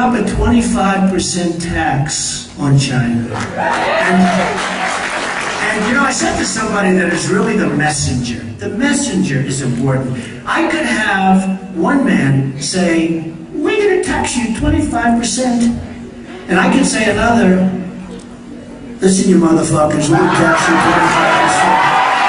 up a 25% tax on China. And, and you know, I said to somebody that is really the messenger. The messenger is important. I could have one man say, we're going to tax you 25%. And I could say another, listen, you motherfuckers, we'll tax you 25%.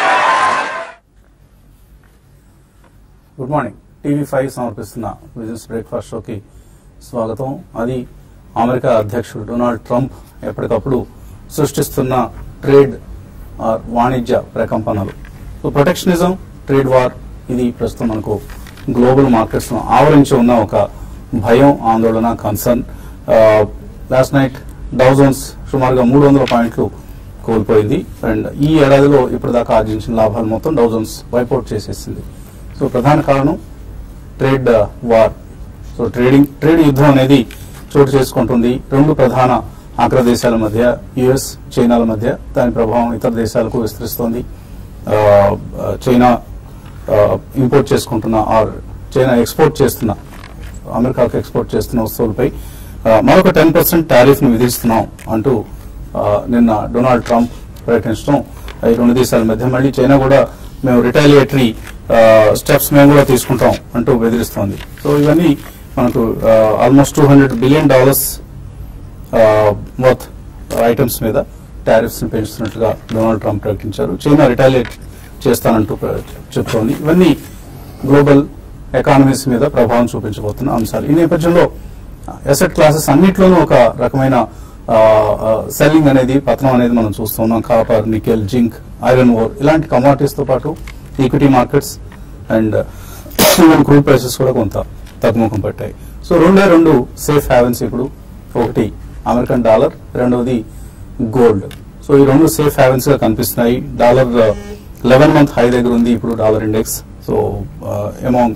Good morning TV five సమర్పిస్తున్న business breakfast షోకి స్వాగతం అది America అధ్యక్షుడు Donald Trump ఎప్పటికప్పుడు సృష్టిస్తున్న trade are వాణిజ్య ప్రకంపనలు so protectionism trade war ఇది ప్రస్తుతం మనకు గ్లోబల్ మార్కెట్స్ ను ఆవరించి ఉన్న ఒక భయం ఆందోళన కన్సర్న్ లాస్ట్ నైట్ డౌజన్స్ సుమారుగా మూడు వందల పాయింట్లు కోల్పోయింది అండ్ ఈ ఏడాదిలో ఇప్పటిదాకా ఆర్జించిన లాభాలు మొత్తం డౌజన్స్ వైపౌట్ చేసేసింది సో ప్రధాన కారణం trade war so trading trade యుద్ధం అనేది చోటు చేసుకుంటుంది రెండు ప్రధాన అగ్ర దేశాల మధ్య యుఎస్ చైనాల మధ్య దాని ప్రభావం ఇతర దేశాలకు విస్తరిస్తోంది ఆ, ఆ, చైనా ఇంపోర్ట్ చేసుకుంటున్న ఆర్ చైనా ఎక్స్పోర్ట్ చేస్తున్న అమెరికాకు ఎక్స్పోర్ట్ చేస్తున్న వస్తువులపై ఆ, మరొక టెన్ పర్సెంట్ టారిఫ్ ను విధిస్తున్నాం అంటూ ఆ, నిన్న డొనాల్డ్ ట్రంప్ ప్రకటించడం ఈ రెండు దేశాల మధ్య మళ్ళీ చైనా కూడా మేము రిటాలియేటరీ స్టెప్స్ మేము కూడా తీసుకుంటాం అంటూ బెదిరిస్తోంది సో ఇవన్నీ మనకు almost two hundred billion dollars worth items మీద టారిఫ్స్ ని పెంచుతున్నట్లుగా డొనాల్డ్ ట్రంప్ ప్రకటించారు చైనా రిటాలియేట్ చేస్తానంటూ ప్ర- చెప్తోంది ఇవన్నీ గ్లోబల్ ఎకానమీస్ మీద ప్రభావం చూపించబోతున్న అంశాలు ఈ నేపథ్యంలో అసెట్ క్లాసెస్ అన్నిట్లోనూ ఒక రకమైన సెల్లింగ్ అనేది పతనం అనేది మనం చూస్తున్నాం copper nickel zinc iron ore ఇలాంటి కమాడిటీస్ తో పాటు equity markets and crude prices కూడా కొంత తగ్గుముఖం పట్టాయి సో రెండే రెండు సేఫ్ హ్యావెన్స్ ఇప్పుడు ఒకటి అమెరికన్ డాలర్ రెండవది గోల్డ్ సో ఈ రెండు సేఫ్ హ్యావెన్స్ గా కనిపిస్తున్నాయి డాలర్ లెవెన్ మంత్ హై దగ్గర ఉంది ఇప్పుడు dollar index so among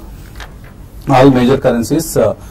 all major currencies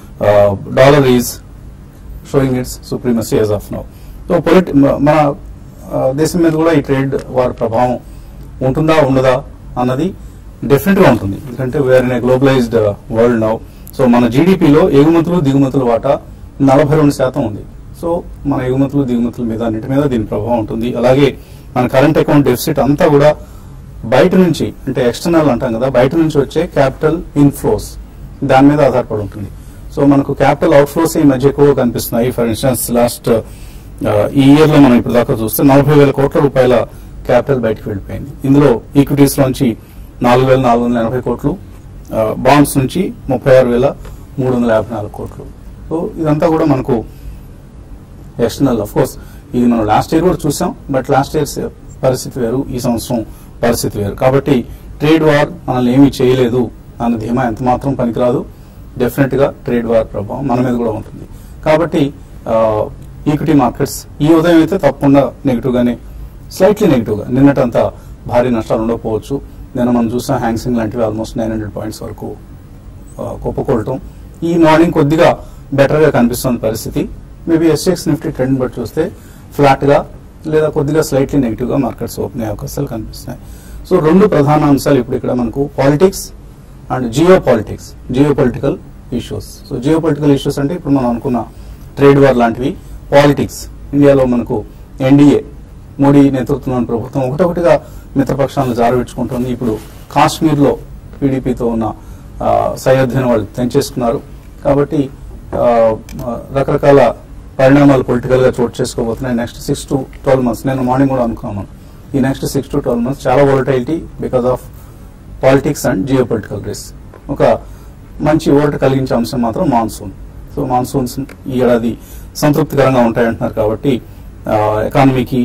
dollar is showing its supremacy as of now so పొలిటి మన ఆ, దేశం మీద కూడా ఈ ట్రేడ్ వార్ ప్రభావం ఉంటుందా ఉండదా అన్నది డెఫినెట్ గా ఉంటుంది ఎందుకంటే where in a globalized world now so మన జీడిపిలో ఎగుమతులు దిగుమతుల వాటా నలభై రెండు శాతం ఉంది సో మన ఎగుమతులు దిగుమతుల మీద అన్నిటి మీద దీని ప్రభావం ఉంటుంది అలాగే మన కరెంట్ అకౌంట్ డెఫిసిట్ అంతా కూడా బయట నుంచి అంటే ఎక్స్టర్నల్ అంటాం కదా బయట నుంచి వచ్చే క్యాపిటల్ ఇన్ఫ్లోస్ దాని మీద ఆధారపడి ఉంటుంది సో మనకు క్యాపిటల్ అవుట్ఫ్లోస్ ఈ మధ్య ఎక్కువ కనిపిస్తున్నాయి ఫర్ ఇన్స్టెన్స్ లాస్ట్ ఈ ఇయర్ లో మనం ఇప్పుడు దాకా చూస్తే నలభై వేల కోట్ల రూపాయల క్యాపిటల్ బయటకు వెళ్ళిపోయింది ఇందులో ఈక్విటీస్ లోంచి నాలుగు వేల నాలుగు వందల ఎనభై కోట్లు బాండ్స్ నుంచి ముప్పై ఆరు వేల మూడు వందల యాభై నాలుగు కోట్లు సో ఇదంతా కూడా మనకు ఎక్స్టర్నల్ అఫ్ కోర్స్ ఇది మనం లాస్ట్ ఇయర్ కూడా చూసాం బట్ లాస్ట్ ఇయర్ పరిస్థితి వేరు ఈ సంవత్సరం పరిస్థితి వేరు కాబట్టి ట్రేడ్ వార్ మనల్ని ఏమీ చేయలేదు అన్న ధీమా ఎంత మాత్రం పనికిరాదు డెఫినెట్ గా ట్రేడ్ వార్ ప్రభావం మన మీద కూడా ఉంటుంది కాబట్టి ఈక్విటీ మార్కెట్స్ ఈ ఉదయం అయితే తప్పకుండా నెగిటివ్ గానే స్లైట్లీ నెగిటివ్ గా నిన్నటంతా భారీ నష్టాలు ఉండకపోవచ్చు నిన్న మనం చూసాం హ్యాంగ్సింగ్ లాంటివి ఆల్మోస్ట్ నైన్ హండ్రెడ్ పాయింట్స్ వరకు ఆ, కుప్పకూడటం ఈ మార్నింగ్ కొద్దిగా బెటర్ గా కనిపిస్తున్న పరిస్థితి మేబీ ఎస్ఎక్స్ నిఫ్టీ ట్రెండ్ బట్టి చూస్తే ఫ్లాట్ గా లేదా కొద్దిగా స్లైట్లీ నెగిటివ్ గా మార్కెట్స్ ఓపెన్ అయ్యే అవకాశాలు కనిపిస్తున్నాయి సో రెండు ప్రధాన అంశాలు ఇప్పుడు ఇక్కడ మనకు politics and geo politics geo political issues so geo political issues అంటే ఇప్పుడు మనం అనుకున్న ట్రేడ్ వార్ లాంటివి పాలిటిక్స్ ఇండియాలో మనకు ఎన్డీఏ మోడీ నేతృత్వంలోని ప్రభుత్వం ఒకటొకటిగా మిత్రపక్షాలను జారవిడ్చుకుంటుంది ఇప్పుడు కాశ్మీర్ లో పీడీపీతో ఉన్న ఆ, సయోధ్యను వాళ్ళు తెంచేసుకున్నారు కాబట్టి ఆ, ఆ, రకరకాల పరిణామాలు పొలిటికల్ గా చోటు చేసుకోబోతున్నాయి next six to twelve months నేను మార్నింగ్ కూడా అనుకున్నాను ఈ next six to twelve months చాలా volatility because of politics and geo political risk ఒక మంచి ఓటు కలిగించే అంశం మాత్రం మాన్సూన్ సో మాన్సూన్స్ ఈ ఏడాది సంతృప్తికరంగా ఉంటాయంటున్నారు కాబట్టి ఎకానమీకి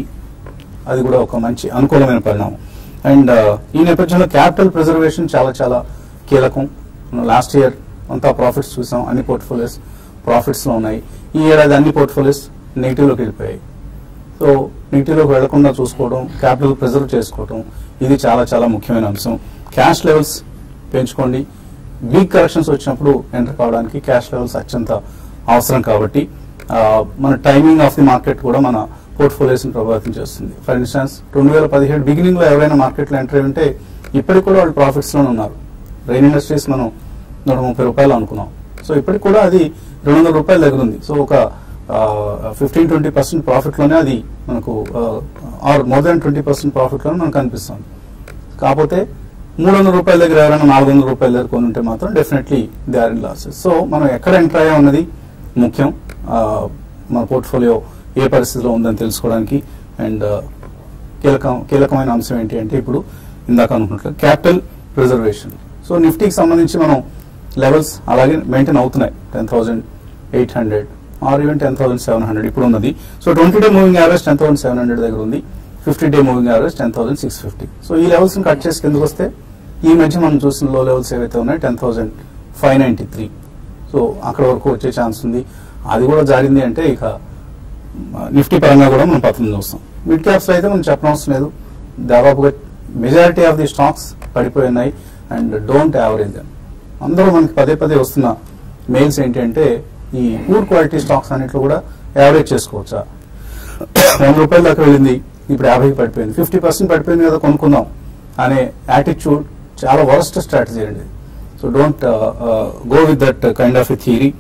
అది కూడా ఒక మంచి అనుకూలమైన పరిణామం అండ్ ఈ నేపథ్యంలో క్యాపిటల్ ప్రిజర్వేషన్ చాలా చాలా కీలకం లాస్ట్ ఇయర్ అంతా ప్రాఫిట్స్ చూసాం అన్ని పోర్ట్ఫోలియోస్ ప్రాఫిట్స్ లో ఉన్నాయి ఈ ఏడాది అన్ని పోర్ట్ఫోలియోస్ నెగిటివ్ లోకి వెళ్ళిపోయాయి సో నెగిటివ్లోకి వెళ్లకుండా చూసుకోవడం క్యాపిటల్ ప్రిజర్వ్ చేసుకోవడం ఇది చాలా చాలా ముఖ్యమైన అంశం క్యాష్ లెవెల్స్ పెంచుకోండి వీక్ కరెక్షన్స్ వచ్చినప్పుడు ఎంటర్ కావడానికి క్యాష్ లెవెల్స్ అత్యంత అవసరం కాబట్టి ఆ, మన టైమింగ్ ఆఫ్ ది మార్కెట్ కూడా మన పోర్ట్ఫోలియోస్ ని ప్రభావితం చేస్తుంది ఫర్ ఇన్స్టాన్స్ రెండు వేల పదిహేడు బిగినింగ్ లో ఎవరైనా మార్కెట్లో ఎంటర్ అయి ఉంటే ఇప్పటికి కూడా వాళ్ళు ప్రాఫిట్స్ లోనే ఉన్నారు రైన్ ఇండస్ట్రీస్ మనం నూట ముప్పై రూపాయలు అనుకున్నాం సో సో ఇప్పటికి కూడా అది రెండు వందల రూపాయల దగ్గర ఉంది సో ఒక ఫిఫ్టీన్ ట్వంటీ పర్సెంట్ ప్రాఫిట్లోనే అది మనకు or more than twenty percent ప్రాఫిట్లోనే మనకు కనిపిస్తుంది కాకపోతే మూడు వందల రూపాయల దగ్గర ఎవరైనా నాలుగు వందల రూపాయల దగ్గర కొని ఉంటే మాత్రం definitely they are in losses so మనం ఎక్కడ ఎంటర్ అయ్యా ఉన్నది ముఖ్యం ఆ, మన పోర్ట్ఫోలియో ఏ పరిస్థితిలో ఉందని తెలుసుకోవడానికి అండ్ కీలకం కీలకమైన అంశం ఏంటి అంటే ఇప్పుడు ఇందాక అనుకున్నట్లు క్యాపిటల్ ప్రిజర్వేషన్ సో నిఫ్టీకి సంబంధించి మనం లెవెల్స్ అలాగే మెయింటైన్ అవుతున్నాయి ten thousand eight hundred or even ten thousand seven hundred ఇప్పుడు ఉన్నది so twenty day moving average ten thousand seven hundred దగ్గర ఉంది fifty day moving average ten thousand six fifty so ఈ levels cut చేసి కిందకు వస్తే ఈ మధ్య మనం చూసిన లో లెవెల్స్ ఏవైతే ఉన్నాయో ten thousand five ninety three so అక్కడ వరకు వచ్చే ఛాన్స్ ఉంది అది కూడా జారింది అంటే ఇక నిఫ్టీ పరంగా కూడా మనం పతనం చూస్తాం మిడ్ క్యాప్స్ అయితే మనం చెప్పనవసరం లేదు దాదాపుగా మెజారిటీ ఆఫ్ ది స్టాక్స్ పడిపోయినాయి అండ్ డోంట్ యావరేజ్ దెమ్ అందరూ మనకి పదే పదే వస్తున్న మెయిల్స్ ఏంటంటే ఈ పూర్ క్వాలిటీ స్టాక్స్ అన్నిట్లో కూడా యావరేజ్ చేసుకోవచ్చా వంద రూపాయల దాకా వెళ్ళింది ఇప్పుడు యాభైకి పడిపోయింది ఫిఫ్టీ పర్సెంట్ పడిపోయింది కదా కొనుక్కుందాం అనే యాటిట్యూడ్ చాలా వరస్ట్ స్ట్రాటజీ అండి so don't go with that kind of a theory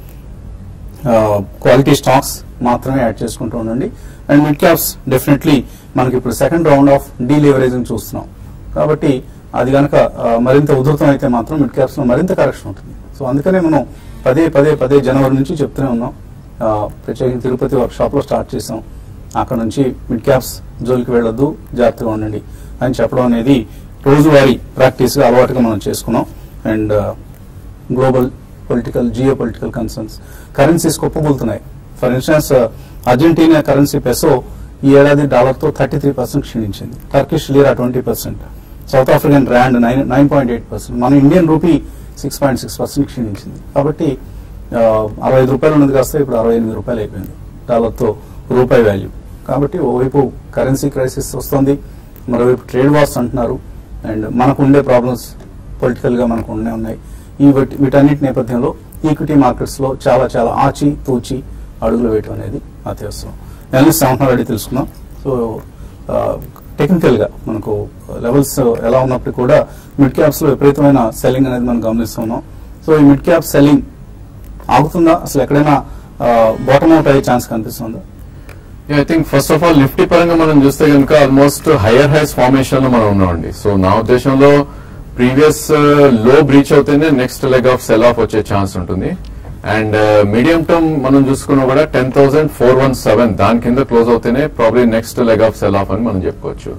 quality stocks మాత్రమే యాడ్ చేసుకుంటూ ఉండండి అండ్ మిడ్ క్యాప్స్ డెఫినెట్లీ మనకి ఇప్పుడు సెకండ్ రౌండ్ ఆఫ్ డీలివరేజింగ్ చూస్తున్నాం కాబట్టి అది కనుక మరింత ఉధృతం అయితే మాత్రం మిడ్ క్యాప్స్ లో మరింత కరెక్షన్ ఉంటుంది సో అందుకనే మనం పదే పదే పదే జనవరి నుంచి చెప్తూనే ఉన్నాం ఆ, ప్రత్యేకించి తిరుపతి వర్క్ షాప్ లో స్టార్ట్ చేసాం అక్కడ నుంచి మిడ్ క్యాప్స్ జోలికి వెళ్ళొద్దు జాగ్రత్తగా ఉండండి అని చెప్పడం అనేది రోజువారీ ప్రాక్టీస్ గా అలవాటుగా మనం చేసుకున్నాం and global political geo political concerns currencies కుప్పబోతున్నాయి for instance Argentina currency peso ఈ ఏడాది డాలర్ తో థర్టీ త్రీ పర్సెంట్ క్షీణించింది Turkish lira twenty percent South African rand nine nine point eight percent మన Indian rupee six point six percent క్షీణించింది కాబట్టి ఆ, అరవై ఐదు రూపాయలు ఉన్నది కాస్త ఇప్పుడు అరవై ఎనిమిది రూపాయలు అయిపోయింది డాలర్తో రూపాయి వాల్యూ కాబట్టి ఓవైపు కరెన్సీ క్రైసిస్ వస్తుంది మరోవైపు ట్రేడ్ వార్స్ అంటున్నారు అండ్ మనకు ఉండే ప్రాబ్లమ్స్ పొలిటికల్ గా మనకు ఉండే ఉన్నాయి ఈ వీటి- వీటన్నిటి నేపథ్యంలో ఈక్విటీ మార్కెట్స్ లో చాలా చాలా ఆచి తూచి అడుగులు వేయటం అనేది అత్యవసరం ఎనలిస్ట్ ఏమంటున్నారు అడిగి తెలుసుకుందాం సో టెక్నికల్ గా మనకు లెవెల్స్ ఎలా ఉన్నప్పటికీ కూడా మిడ్ క్యాప్స్ లో విపరీతమైన సెల్లింగ్ అనేది మనం గమనిస్తున్నాం సో ఈ మిడ్ క్యాప్ సెల్లింగ్ ఆగుతుందా అసలు ఎక్కడైనా బాటమ్ అవుట్ అయ్యే ఛాన్స్ కనిపిస్తుందా I think first of all Nifty పరంగా మనం చూస్తే కనుక ఆల్మోస్ట్ హైయర్ హైస్ ఫార్మేషన్ లో మనం ఉన్నామండి సో నా ఉద్దేశంలో ప్రీవియస్ లో బ్రీచ్ అవుతేనే next leg of sell off వచ్చే ఛాన్స్ ఉంటుంది అండ్ మీడియం టర్మ్ మనం చూసుకున్నా కూడా ten thousand four one seven దాని కింద క్లోజ్ అవుతేనే probably next leg of sell off అని మనం చెప్పుకోవచ్చు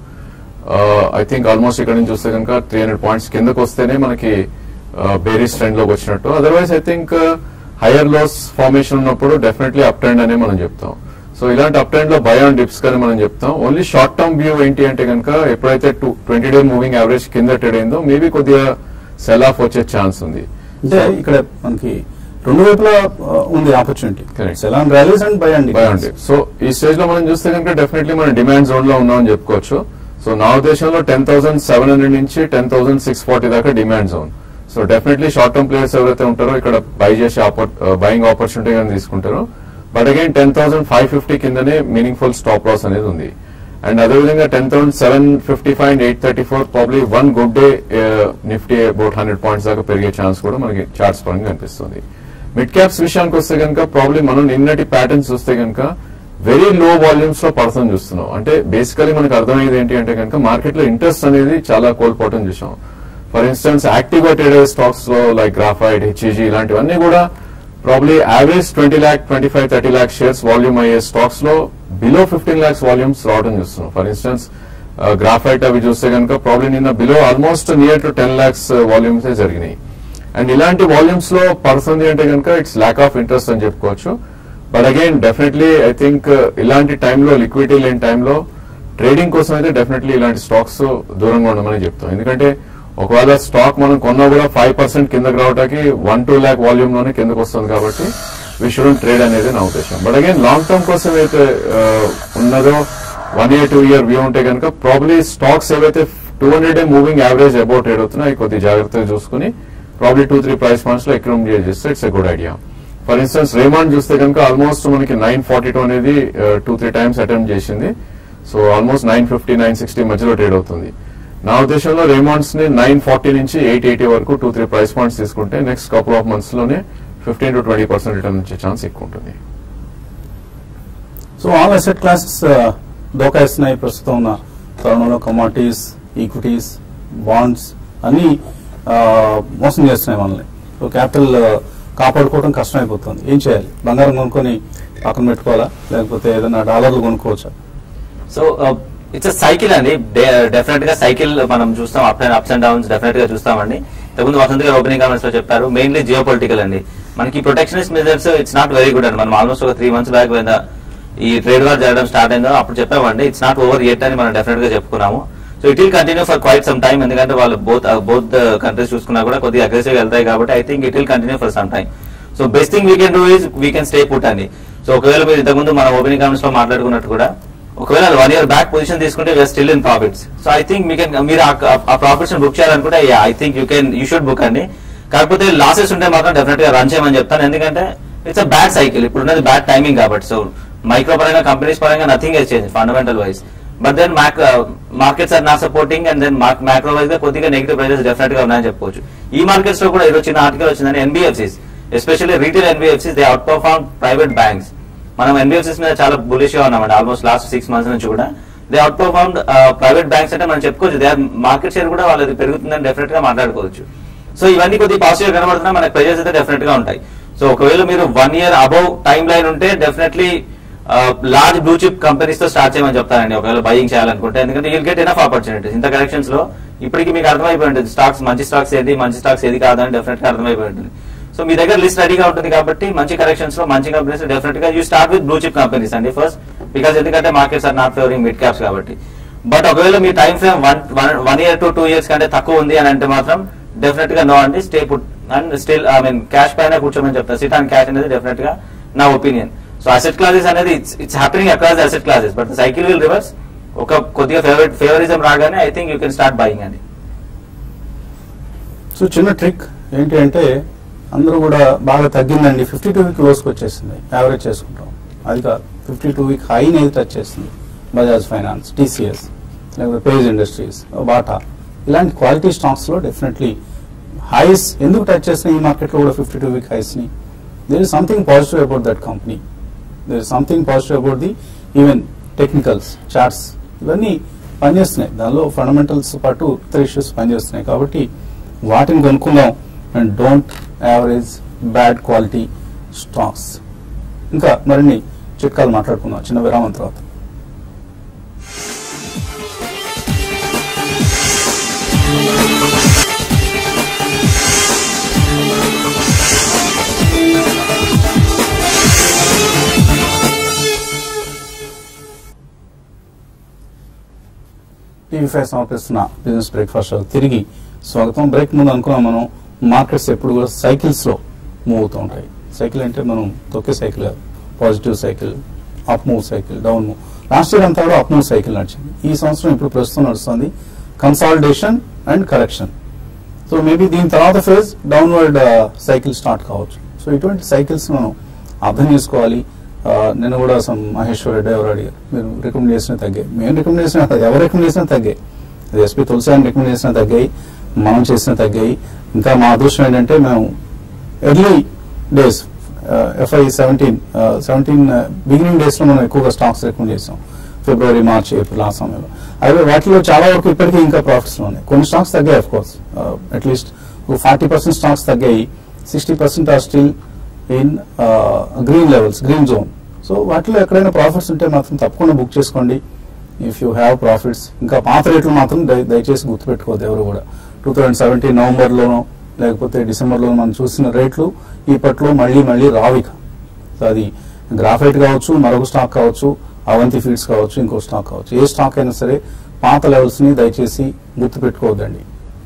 ఐ థింక్ ఆల్మోస్ట్ ఇక్కడ నుంచి చూస్తే కనుక త్రీ హండ్రెడ్ పాయింట్స్ కిందకు వస్తేనే మనకి బేరీస్ ట్రెండ్ లోకి వచ్చినట్టు otherwise I think higher lows formation ఉన్నప్పుడు డెఫినెట్లీ అప్ ట్రెండ్ అనే మనం చెప్తాం సో ఇలాంటి అప్ ట్రెండ్ లో బై ఆన్ డిప్స్ కానీ మనం చెప్తాం ఓన్లీ షార్ట్ టర్మ్ వ్యూ ఏంటి అంటే కనుక ఎప్పుడైతే ట్వంటీ డే మూవింగ్ యావరేజ్ కింద ట్రేడ్ అయిందో మేబీ కొద్దిగా సెల్ ఆఫ్ వచ్చే ఛాన్స్ ఉంది అంటే ఇక్కడ మనకి రెండు వైపులా ఆ, ఉంది opportunity Correct. Sell on rallies and buy and buy on dip so ఈ స్టేజ్ లో మనం చూస్తే కనుక డెఫినెట్లీ మనం డిమాండ్ జోన్ లో ఉన్నామని చెప్పుకోవచ్చు సో నా ఉద్దేశంలో టెన్ థౌసండ్ సెవెన్ హండ్రెడ్ నుంచి టెన్ థౌసండ్ సిక్స్ ఫార్టీ దాకా demand zone so definitely short term players ఎవరైతే ఉంటారో ఇక్కడ బై చేసే బయింగ్ ఆపర్చునిటీ కానీ తీసుకుంటారో but again ten thousand five fifty కిందనే మీనింగ్ఫుల్ స్టాప్ లాస్ అనేది ఉంది అండ్ అదేవిధంగా ten thousand seven fifty five and eight thirty four probably one good day Nifty about hundred points దాకా పెరిగే ఛాన్స్ కూడా మనకి చార్ట్స్ పరంగా కనిపిస్తుంది మిడ్ క్యాప్స్ విషయానికి వస్తే కనుక ప్రాబ్లీ మనం నిన్నటి ప్యాటర్న్స్ చూస్తే కనుక వెరీ లో వాల్యూమ్స్ లో పర్సన్ చూస్తున్నాం అంటే బేసికలీ మనకు అర్థమయ్యేది ఏంటి అంటే కనుక మార్కెట్ లో ఇంట్రెస్ట్ అనేది చాలా కోల్పోవటం చూసాం ఫర్ ఇన్స్టెన్స్ యాక్టివ్ గా ట్రేడ్ స్టాక్స్ లో లైక్ గ్రాఫైట్ హెచ్ఈజీ ఇలాంటివన్నీ కూడా probably average twenty lakh twenty five thirty lakh shares volume అయ్యే స్టాక్స్ లో బిలో ఫిఫ్టీన్ ల్యాక్స్ వాల్యూమ్స్ రావడం చూస్తున్నాం ఫర్ ఇన్స్టెన్స్ గ్రాఫైట్ అవి చూస్తే కనుక ప్రాబ్లీ నిన్న below almost near to ten lakhs volumes జరిగినాయి అండ్ ఇలాంటి వాల్యూమ్స్ లో పడుతుంది అంటే కనుక ఇట్స్ ల్యాక్ ఆఫ్ ఇంట్రెస్ట్ అని చెప్పుకోవచ్చు but again definitely I think ఇలాంటి టైంలో లిక్విడిటీ లేని టైంలో ట్రేడింగ్ కోసం అయితే డెఫినెట్లీ ఇలాంటి స్టాక్స్ దూరంగా ఉండమని చెప్తాం ఎందుకంటే ఒకవేళ స్టాక్ మనం కొన్నా కూడా ఫైవ్ పర్సెంట్ కిందకి రావడానికి వన్ టూ ల్యాక్ వాల్యూమ్ లోనే కిందకు వస్తుంది కాబట్టి వి షుడెంట్ ట్రేడ్ అనేది నా ఉద్దేశం బట్ అగైన్ లాంగ్ టర్మ్ కోసం అయితే ఆ, ఉన్నదో one year two year view ఉంటే కనుక ప్రాబ్లీ స్టాక్స్ ఏవైతే two hundred day moving average about trade అవుతున్నాయి కొద్ది జాగ్రత్తగా చూసుకుని probably two three price points లో ఎక్రమ్ చేస్తే it's a good idea for instance Raymond చూస్తే కనుక ఆల్మోస్ట్ మనకి నైన్ ఫార్టీ టూ అనేది టూ త్రీ టైమ్స్ అటెంప్ట్ చేసింది so almost nine fifty nine sixty మధ్యలో ట్రేడ్ అవుతుంది నా ఉద్దేశంలో రేమాండ్స్ ని నైన్ ఫార్టీ నుంచి ఎయిట్ ఎయిటీ వరకు టూ త్రీ ప్రైస్ పాయింట్స్ తీసుకుంటే నెక్స్ట్ కపుల్ ఆఫ్ మంత్స్ లోనే fifteen to twenty percent return వచ్చే ఛాన్స్ ఎక్కువ ఉంటుంది సో ఆల్ అసెట్ క్లాసెస్ దోకా ఇస్తున్నాయి ప్రస్తుతం ఉన్న తరుణంలో కమాడిటీస్ ఈక్విటీస్ బాండ్స్ అన్ని ఆ, మోసం చేస్తున్నాయి మనల్ని సో క్యాపిటల్ కాపాడుకోవడం కష్టమైపోతుంది ఏం చేయాలి బంగారం కొనుక్కొని పక్కన పెట్టుకోవాలా లేకపోతే ఏదైనా డాలర్లు కొనుక్కోవచ్చా సో ఇట్స్ సైకిల్ అండి డెఫినెట్ గా సైకిల్ మనం చూస్తాం up and ups and downs definite గా చూస్తామండి ఇంతకుముందు వసంత్ గారు ఓపెనింగ్ కామెంట్స్ లో చెప్పారు మెయిన్లీ జియో పొలిటికల్ అండి మనకి protectionist measures it's not very good అండి మనం ఆల్మోస్ట్ ఒక త్రీ మంత్స్ బ్యాక్ మీద ఈ ట్రేడ్ వార్ జరగడం స్టార్ట్ అయిందో అప్పుడు చెప్పామండి ఇట్స్ నాట్ ఓవర్ ఎట్ అని మనం డెఫినెట్ గా చెప్పుకున్నాము so it will continue for quite some time ఎందుకంటే వాళ్ళు బోత్ బోత్ కంట్రీస్ చూసుకున్నా కూడా కొద్దిగా అగ్రెసివ్ వెళ్తాయి కాబట్టి I think it will continue for some time so best thing we can do is we can stay put అండి so ఒకవేళ మీరు ఇంతకుముందు మన ఓపెనింగ్ కామెంట్స్ లో మాట్లాడుకున్నట్టు కూడా ఒకవేళ వన్ ఇయర్ బ్యాక్ పొజిషన్ తీసుకుంటే we are still in profits so I think మీ కెన్ మీరు ఆ- ఆ ప్రాఫిట్స్ బుక్ చేయాలనుకుంటే I think you can you should book అండి కాకపోతే లాసెస్ ఉంటే మాత్రం డెఫినెట్ గా రన్ చేయమని చెప్తాను ఎందుకంటే ఇట్స్ అ బ్యాడ్ సైకిల్ ఇప్పుడు ఉన్నది బ్యాడ్ టైమింగ్ కాబట్టి సో మైక్రో పరంగా కంపెనీస్ పరంగా nothing has change fundamental wise but then markets are నా supporting and then macro wise గా కొద్దిగా నెగిటివ్ ప్రైజెస్ డెఫినెట్ గా ఉన్నాయని చెప్పుకోవచ్చు ఈ మార్కెట్స్ లో కూడా ఈరోజు చిన్న ఆర్టికల్ వచ్చిందని NBFCs especially retail NBFCs they outperform private banks మనం ఎన్బిఎఫ్సిస్ మీద చాలా బులిష్ గా ఉన్నామండి ఆల్మోస్ట్ లాస్ట్ సిక్స్ మంత్స్ నుంచి కూడా they outperform private banks అంటే మనం చెప్పుకోవచ్చు దే మార్కెట్ షేర్ కూడా వాళ్ళది పెరుగుతుందని డెఫినెట్ గా మాట్లాడుకోవచ్చు సో ఇవన్నీ కొద్దిగా పాజిటివ్ కనబడుతున్నా మనకి ప్రైజెస్ అయితే డెఫినెట్ గా ఉంటాయి సో ఒకవేళ మీరు one year above timeline ఉంటే definitely large blue chip companies తో స్టార్ట్ చేయమని చెప్తానండి ఒకవేళ బయింగ్ చేయాలనుకుంటే ఎందుకంటే యూల్ గెట్ ఎనఫ్ ఆపర్చునిటీస్ ఇంత కరెక్షన్స్ లో ఇప్పటికి మీకు అర్థమైపోయి ఉంటుంది స్టాక్స్ మంచి స్టాక్స్ ఏది మంచి స్టాక్స్ ఏది కాదని డెఫినెట్ గా అర్థమైపోయి ఉంటుంది సో మీ దగ్గర లిస్ట్ రెడీగా ఉంటుంది కాబట్టి మంచి కరెక్షన్స్ లో మంచి కంపెనీస్ డెఫినెట్ గా you start with blue chip companies అండి ఫస్ట్ బికాస్ ఎందుకంటే markets are not favouring mid caps కాబట్టి బట్ ఒకవేళ మీ time frame one one year to two years కంటే తక్కువ ఉంది అని అంటే మాత్రం డెఫినెట్ గా నో అండి stay put and still I mean cash పైన కూర్చోమని చెప్తాను సిట్ అండ్ క్యాష్ అనేది డెఫినెట్ గా నా ఒపీనియన్ సో అసెట్ క్లాసెస్ అనేది it's it's happening across the asset classes but cycle will reverse ఒక కొద్దిగా ఫేవరెట్ ఫేవరిజం రాగానే I think you can start buying అండి సో చిన్న ట్రిక్ ఏంటి అంటే అందరూ కూడా బాగా తగ్గిందండి ఫిఫ్టీ టూ వీక్ లోస్కి వచ్చేసింది యావరేజ్ చేసుకుంటాం అది కాదు ఫిఫ్టీ టూ వీక్ హైని ఏది టచ్ చేస్తుంది బజాజ్ ఫైనాన్స్ టీసీఎస్ లేకపోతే పేజ్ ఇండస్ట్రీస్ బాటా ఇలాంటి క్వాలిటీ స్టాక్స్లో డెఫినెట్లీ హైస్ ఎందుకు టచ్ చేస్తున్నాయి ఈ మార్కెట్లో కూడా ఫిఫ్టీ టూ వీక్ హైస్ని there is something positive about that company there is something positive about the even technicals charts ఇవన్నీ పనిచేస్తున్నాయి దానిలో ఫండమెంటల్స్ పాటు ఇతర ఇష్యూస్ పనిచేస్తున్నాయి కాబట్టి వాటిని కొనుక్కుందాం and don't average bad quality stocks ఇంకా మరిన్ని చిట్కాలు మాట్లాడుకుందాం చిన్న విరామం తర్వాత టీవీ ఫైవ్ సమర్పిస్తున్న బిజినెస్ బ్రేక్ఫాస్ట్ షో తిరిగి స్వాగతం బ్రేక్ ముందు అనుకున్నాం మనం మార్కెట్స్ ఎప్పుడు కూడా సైకిల్స్ లో మూవ్ అవుతూ ఉంటాయి సైకిల్ అంటే మనం తొక్కే సైకిల్ కాదు positive cycle up move cycle down move last year అంతా కూడా అప్ మూవ్ సైకిల్ నడిచింది ఈ సంవత్సరం ఇప్పుడు ప్రస్తుతం నడుస్తుంది consolidation and correction so maybe దీని తర్వాత ఫేజ్ డౌన్వర్డ్ సైకిల్ స్టార్ట్ కావచ్చు సో ఇటువంటి సైకిల్స్ మనం అర్థం చేసుకోవాలి ఆ, నిన్న కూడా సమ్ మహేశ్వర్ రెడ్డి ఎవరు అడిగారు మీరు రికమెండ్ చేసిన తగ్గాయి మేము రికమెండ్ చేసిన ఎవరు రికమెండ్ చేసినా తగ్గాయి అది ఎస్పీ తులసి అని రికమెండ్ చేసినా తగ్గాయి మనం చేసిన తగ్గాయి ఇంకా మా అదృష్టం ఏంటంటే మేము early days FY seventeen seventeen beginning days లో మనం ఎక్కువగా స్టాక్స్ రికమెండ్ చేసాం ఫిబ్రవరి మార్చ్ ఏప్రిల్ ఆ సమయంలో అయితే వాటిలో చాలా వరకు ఇప్పటికీ ఇంకా ప్రాఫిట్స్ ఉన్నాయి కొన్ని స్టాక్స్ తగ్గాయి of course at least forty percent stocks తగ్గాయి sixty percent are still in green levels green zone so వాటిలో ఎక్కడైనా ప్రాఫిట్స్ ఉంటే మాత్రం తప్పకుండా బుక్ చేసుకోండి ఇఫ్ యూ హ్యావ్ ప్రాఫిట్స్ ఇంకా పాత రేట్లు మాత్రం దయ- దయచేసి గుర్తుపెట్టుకోవద్దు ఎవరు కూడా టూ థౌజండ్ సెవెంటీన్ నవంబర్లోనో లేకపోతే డిసెంబర్లో మనం చూసిన రేట్లు ఇప్పట్లో మళ్ళీ మళ్ళీ రావిక సో అది గ్రాఫైట్ కావచ్చు మరొక స్టాక్ కావచ్చు అవంతి ఫీడ్స్ కావచ్చు ఇంకో స్టాక్ కావచ్చు ఏ స్టాక్ అయినా సరే పాత లెవెల్స్ ని దయచేసి గుర్తుపెట్టుకోవద్దండి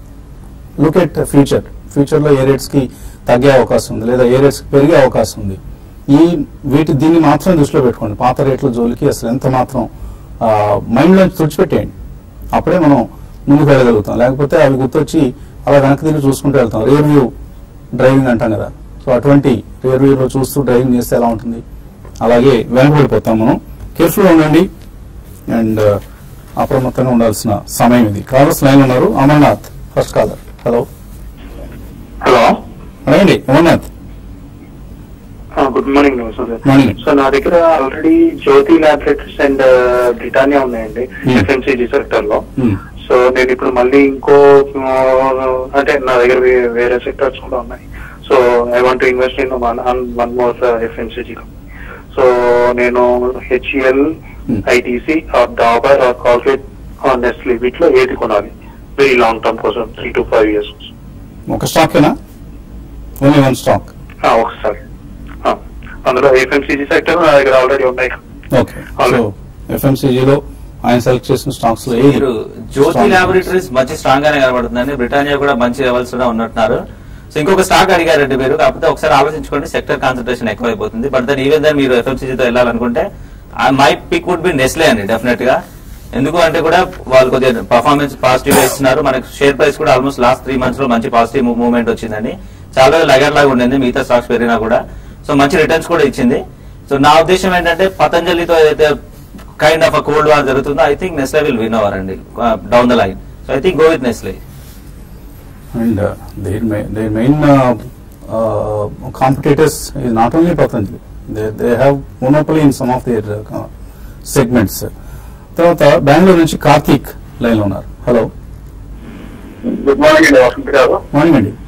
లుక్ ఎట్ ఫ్యూచర్ ఫ్యూచర్ లో ఏ రేట్స్ కి తగ్గే అవకాశం ఉంది లేదా ఏ రేట్స్ కి పెరిగే అవకాశం ఉంది ఈ వీటి దీన్ని మాత్రం దృష్టిలో పెట్టుకోండి పాత రేట్ల జోలికి అసలు ఎంత మాత్రం మైండ్ లో తుడిచిపెట్టేయండి అప్పుడే మనం ముందుకు వెళ్ళగలుగుతాం లేకపోతే అవి గుర్తొచ్చి అలా వెనక్కి తిరిగి చూసుకుంటూ వెళ్తాం రియర్ వ్యూ డ్రైవింగ్ అంటాం కదా సో అటువంటి రియర్ వ్యూలో చూస్తూ డ్రైవింగ్ చేస్తే ఎలా ఉంటుంది అలాగే వెనకబడిపోతాం మనం కేర్ఫుల్ ఉండండి అండ్ అప్రమత్తంగా ఉండాల్సిన సమయం ఇది కాలర్స్ లైన్ ఉన్నారు Amarnath first caller hello hello అడగండి అమర్నాథ్ గుడ్ మార్నింగ్ నమస్తే Morning. సో నా దగ్గర already Jyothi laboratories and Britannia ఉన్నాయండి Hmm. ఎఫ్ఎంసీజీ సెక్టర్ లో Hmm. సో నేను ఇప్పుడు మళ్ళీ ఇంకో ఆ, అంటే నా దగ్గర వే- వేరే సెక్టర్స్ కూడా ఉన్నాయి so I want to invest in one one more FMCG so నేను HEL Hmm. ITC or Dabur or Colgate or Nestle వీటిలో ఏది కొనాలి వెరీ లాంగ్ టర్మ్ కోసం త్రీ టు ఫైవ్ ఇయర్స్ ఒక స్టాకేనా ఓన్లీ వన్ స్టాక్ ఒకసారి ఆ, అందులో ఎఫ్ఎంసీజీ సెక్టర్ నా దగ్గర ఆల్రెడీ ఉన్నాయి ఓకే సో ఎఫ్ఎంసీజీలో ఆయన సెలెక్ట్ చేసిన స్టాక్స్ లో ఏది మీరు జ్యోతి strong? ల్యాబొరేటరీస్ మంచి స్ట్రాంగ్ గానే కనబడుతుందండి బ్రిటానియా కూడా మంచి లెవెల్స్ లో ఉన్నట్టున్నారు సో ఇంకొక స్టాక్ అడిగారండి మీరు కాకపోతే ఒకసారి ఆలోచించుకోండి సెక్టర్ కాన్సన్ట్రేషన్ ఎక్కువ అయిపోతుంది బట్ దెన్ ఈవెన్ దెన్ మీరు ఎఫ్ఎంసీజీతో వెళ్ళాలనుకుంటే my pick would be Nestle అండి డెఫినెట్ గా ఎందుకు అంటే కూడా వాళ్ళు కొద్దిగా పర్ఫార్మెన్స్ పాజిటివ్ గా ఇస్తున్నారు మనకి షేర్ ప్రైస్ కూడా ఆల్మోస్ట్ లాస్ట్ త్రీ మంత్స్ లో మంచి పాజిటివ్ మూవ్మెంట్ వచ్చిందండి చాలా లగర్ లాగా ఉండింది మిగతా స్టాక్స్ పెరిగినా కూడా సో మంచి రిటర్న్స్ కూడా ఇచ్చింది సో నా ఉద్దేశం ఏంటంటే పతంజలితో ఏదైతే kind of uh cold war జరుగుతుందో I think Nestle will win over అండి down the line so I think go with Nestle And uh, their, ma- their main uh, uh, competitors is not only Patanjali. They, they have monopoly in some of their uh, segments. తర్వాత బెంగళూరు నుంచి Karthik line లో ఉన్నారు hello good morning అండి వసంత్ గారు morning అండి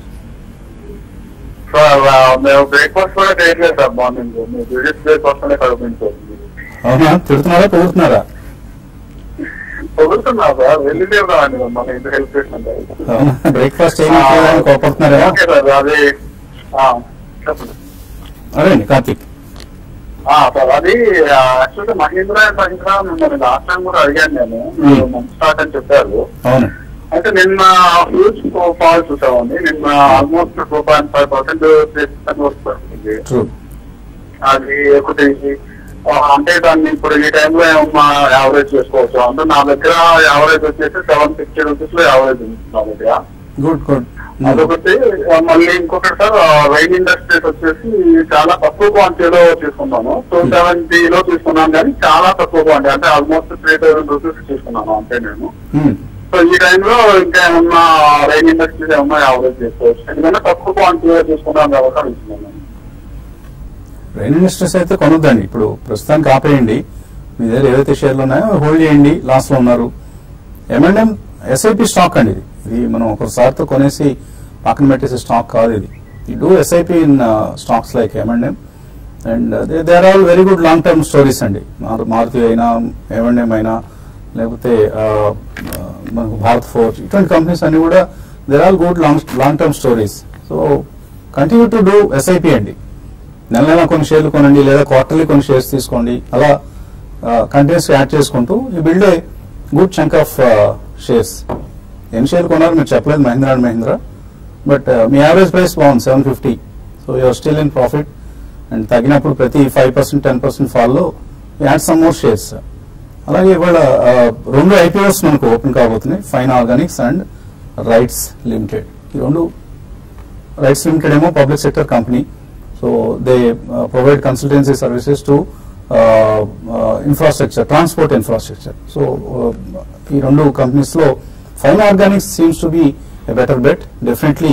sir మేము breakfast కూడా చేయట్లేదు సార్ మార్నింగ్ మీ బిజినెస్ బ్రేక్ఫాస్ట్ అనే కనిపించింది అవునా తిడుతున్నారా పొగుడుతున్నారా పొగుడుతున్నా సార్ వెళ్ళి లేదండి మన ఇంటి హెల్ప్ చేసినంత అవునా బ్రేక్ఫాస్ట్ చేయడానికి కోపడుతున్నారా ఓకే సార్ అది ఆ, చెప్పండి అదే అండి కార్తీక్ ఆ, సార్ అది యాక్చువల్గా మహీంద్రా అండ్ మహీంద్రా మిమ్మల్ని లాస్ట్ టైం కూడా అడిగాను నేను మీరు మంచి స్టార్ట్ అని చెప్పారు అవును అయితే నిన్న హ్యూజ్ ఫాల్ చూసామండి నిన్న almost two point five percent వస్తుంది ట్రూ అది ఒకటి ఆ, అంటే దాన్ని ఇప్పుడు ఈ టైంలో ఏమన్నా యావరేజ్ చేసుకోవచ్చు అంటే నా దగ్గర యావరేజ్ వచ్చేసి సెవెన్ సిక్స్టీ రూపీస్ లో యావరేజ్ ఉంది నా దగ్గర గుడ్ గుడ్ అదొకటి ఆ, మళ్ళీ ఇంకొకటి సార్ రైన్ ఇండస్ట్రీస్ వచ్చేసి చాలా తక్కువ క్వాంటిటీలో తీసుకున్నాను టూ సెవెంటీలో తీసుకున్నాను కానీ చాలా తక్కువ క్వాంటిటీ అంటే ఆల్మోస్ట్ త్రీ థౌసండ్ రూపీస్ తీసుకున్నాను అంతే నేను సో ఈ టైంలో ఇంకా ఏమన్నా రైన్ ఇండస్ట్రీస్ ఏమన్నా యావరేజ్ చేసుకోవచ్చు ఎందుకంటే తక్కువ క్వాంటిటీలో తీసుకున్నాను కాబట్టి అడుగుతున్నాను రైన్ ఇండస్ట్రీస్ అయితే కొనొద్దండి ఇప్పుడు ప్రస్తుతానికి ఆపేయండి మీ దగ్గర ఏవైతే షేర్లు ఉన్నాయో హోల్డ్ చేయండి లాస్ లో ఉన్నారు ఎంఎండ్ఎం ఎస్ఐపి స్టాక్ అండి ఇది ఇది మనం ఒకసారితో కొనేసి పక్కన పెట్టేసే స్టాక్ కాదు ఇది ఈ do SIP in stocks like M and M and they are all very good long term stories అండి మారు- మారుతి అయినా ఎంఎండ్ఎం అయినా లేకపోతే ఆ, ఆ, మనకు భారత్ ఫోర్జ్ ఇటువంటి కంపెనీస్ అన్ని కూడా they're all good long long term stories so continue to do SIP అండి నెల నెల కొన్ని షేర్లు కొనండి లేదా క్వార్టర్లీ కొన్ని షేర్స్ తీసుకోండి అలా కంటిన్యూస్ యాడ్ చేసుకుంటూ ఈ build a good chunk of shares ఎన్ని షేర్లు కొన్నారు మీరు చెప్పలేదు మహీంద్రా అండ్ మహీంద్రా బట్ మీ యావరేజ్ ప్రైస్ బాగుంది seven fifty so you're still in profit and తగినప్పుడు ప్రతి ఫైవ్ పర్సెంట్ టెన్ పర్సెంట్ ఫాల్లో యాడ్ సమ్ మోర్ షేర్స్ అలాగే ఇవాళ ఆ, రెండు ఐపీఓస్ మనకు ఓపెన్ కాబోతున్నాయి fine organics and RITES limited ఈ రెండు రైట్స్ లిమిటెడ్ ఏమో public sector company so they provide consultancy services to infrastructure transport infrastructure so ఈ రెండు కంపెనీస్ లో fine organics seems to be a better bet definitely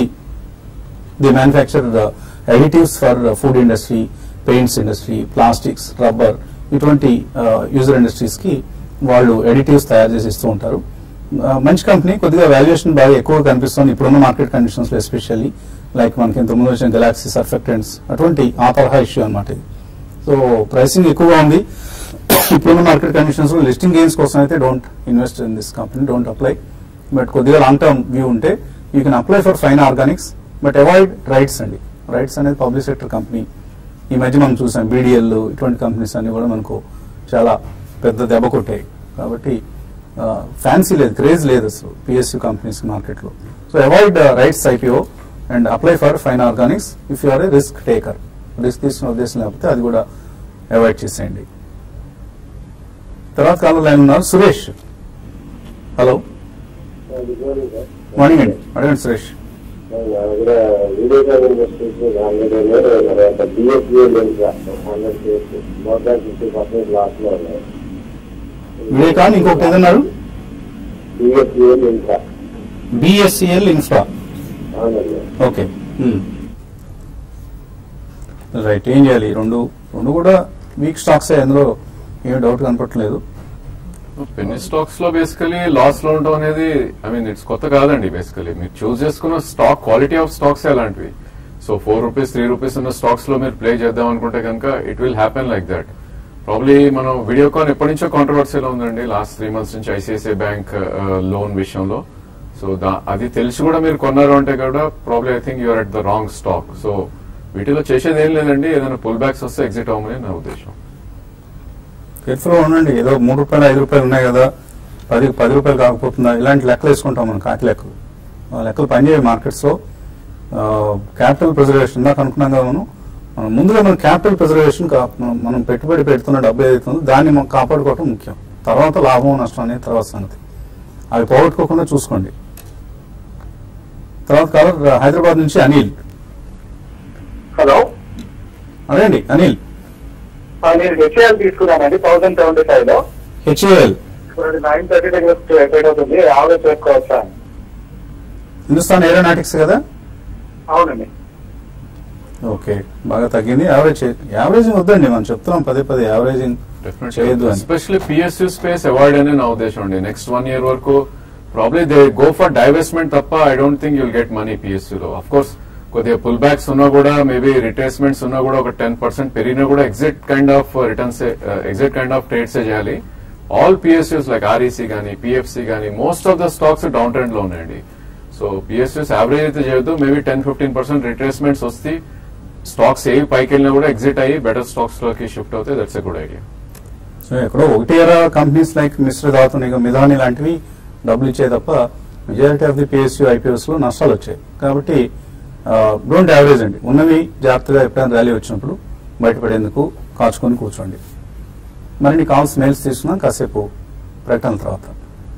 they manufacture additives for food industry paints industry plastics rubber ఇటువంటి user industries కి వాళ్ళు additives తయారు చేసి ఇస్తూ ఉంటారు ఆ, మంచి కంపెనీ కొద్దిగా వాల్యుయేషన్ బాగా ఎక్కువ కనిపిస్తుంది ఇప్పుడున్న మార్కెట్ కండిషన్స్ లో ఎస్పెషల్లీ లైక్ మనకి ఇంతకుముందు వచ్చిన గెలాక్సీ సర్ఫెక్టెంట్స్ అటువంటి ఆ తరహా ఇష్యూ అనమాట ఇది సో ప్రైసింగ్ ఎక్కువగా ఉంది ఇప్పుడున్న మార్కెట్ కండిషన్స్ లో లిస్టింగ్ గెయిన్స్ కోసం అయితే don't invest in this company don't apply but కొద్దిగా లాంగ్ టర్మ్ వ్యూ ఉంటే you can apply for fine organics but avoid RITES అండి రైట్స్ అనేది పబ్లిక్ సెక్టర్ కంపెనీ ఈ మధ్య మనం చూసాం బీడీఎల్ ఇటువంటి కంపెనీస్ అన్ని కూడా మనకు చాలా పెద్ద దెబ్బ కొట్టాయి కాబట్టి ఫ్యాన్సీ లేదు క్రేజ్ లేదు అసలు పిఎస్యూ కంపెనీస్ మార్కెట్లో so avoid RITES IPO and apply for fine organics if you are a risk taker risk తీసుకున్న ఉద్దేశం లేకపోతే అది కూడా అవాయిడ్ చేసేయండి తర్వాత కాలం లైన్ ఉన్నారు సురేష్ హలో మార్నింగ్ అండి అడగండి సురేష్ నా దగ్గర వివేకానంద ఇన్వెస్ట్మెంట్స్ హండ్రెడ్ ఉన్నాయి తర్వాత BSBL hundred more than fifty percent loss లో ఉన్నాయి వివేకాన్ ఇంకొకటి ఏదన్నారు బిఎస్బిఎల్ ఇంకా బిఎస్సిఎల్ ఇన్ఫ్రా అవునండి ఓకే రైట్ ఏం చేయాలి ఈ రెండు రెండు కూడా వీక్ స్టాక్స్ అందులో ఏం డౌట్ కనపట్లేదు పెన్ని స్టాక్స్ లో బేసికలీ లాస్ లో ఉండడం అనేది ఐ మీన్ ఇట్స్ కొత్త కాదండి బేసికలీ మీరు చూస్ చేసుకున్న స్టాక్ క్వాలిటీ ఆఫ్ స్టాక్స్ అలాంటివి so four rupees three rupees ఉన్న స్టాక్స్ లో మీరు ప్లే చేద్దాం అనుకుంటే కనుక it will happen like that probably మనం వీడియోకాన్ ఎప్పటి నుంచో కాంట్రవర్సీలో ఉందండి లాస్ట్ త్రీ మంత్స్ నుంచి ఐసిఐసిఐ బ్యాంక్ లోన్ విషయంలో సో అది తెలిసి కూడా మీరు కొన్నారు అంటే కూడా probably I think you're at the wrong stock so వీటిలో చేసేది ఏం లేదండి ఏదైనా పుల్ బ్యాక్స్ వస్తే ఎగ్జిట్ అవ్వమని నా ఉద్దేశం కేర్ఫుల్ గా ఉండండి ఏదో మూడు రూపాయలు ఐదు రూపాయలు ఉన్నాయి కదా పది పది రూపాయలు కాకపోతుందా ఇలాంటి లెక్కలు వేసుకుంటాం మనం కాకి లెక్కలు ఆ లెక్కలు పనిచేయ మార్కెట్స్ లో క్యాపిటల్ ప్రిజర్వేషన్ ఇందాక అనుకున్నాం కదా మనం మనం ముందుగా మనం క్యాపిటల్ ప్రిజర్వేషన్ మనం పెట్టుబడి పెడుతున్న డబ్బు ఏదైతే ఉందో దాన్ని మనం కాపాడుకోవడం ముఖ్యం తర్వాత లాభం నష్టం అనేది తర్వాత సంగతి అవి పోగొట్టుకోకుండా చూసుకోండి తర్వాత కాలర్ హైదరాబాద్ నుంచి అనిల్ హలో అదేండి అనిల్ నేను హెచ్ఏఎల్ తీసుకున్నానండి థౌసండ్ సెవెంటీ ఫైవ్ లో హెచ్ఏఎల్ ఇప్పుడు నైన్ థర్టీ దగ్గర ట్రేడ్ అవుతుంది యావరేజ్ చేసుకోవచ్చా హిందుస్థాన్ ఏరోనాటిక్స్ కదా అవునండి ఓకే బాగా తగ్గింది యావరేజ్ యావరేజింగ్ వద్దండి మనం చెప్తున్నాం పదే పదే యావరేజింగ్ చేయొద్దు అని ఎస్పెషల్లీ పిఎస్యూ స్పేస్ అవాయిడ్ అనే నా ఉద్దేశం అండి నెక్స్ట్ వన్ ఇయర్ వరకు probably they go for divestment తప్ప I don't think you'll get money PSU లో అఫ్ కోర్స్ కొద్దిగా పుల్ బ్యాక్స్ ఉన్నా కూడా మేబీ రిట్రేస్మెంట్స్ ఉన్నా కూడా ఒక టెన్ పర్సెంట్ పెరిగినా కూడా exit kind of returns exit kind of trades చేయాలి ఆల్ పిఎస్యూస్ లైక్ ఆర్ఈసీ కానీ పిఎఫ్సి కానీ most of the stocks down trend లో ఉన్నాయండి సో పిఎస్యూస్ యావరేజ్ అయితే చేయొద్దు maybe ten fifteen percent retracements వస్తే స్టాక్స్ ఏవి పైకి వెళ్ళినా కూడా ఎగ్జిట్ అయ్యి బెటర్ స్టాక్స్ లోకి షిఫ్ట్ అవుతాయి that's a good idea so ఎక్కడో ఒకటి ఎరా companies like mister Dhatu Nigam Midhani లాంటివి డబ్బులు ఇచ్చాయి తప్ప majority of the PSU IPOs లో నష్టాలు వచ్చాయి కాబట్టి డోంట్ యావరేజ్ అండి ఉన్నవి జాగ్రత్తగా ఎప్పుడైనా ర్యాలీ వచ్చినప్పుడు బయటపడేందుకు కాచుకొని కూర్చోండి మరిన్ని కాల్స్ మెయిల్స్ తీసుకున్నాం కాసేపు ప్రకటన తర్వాత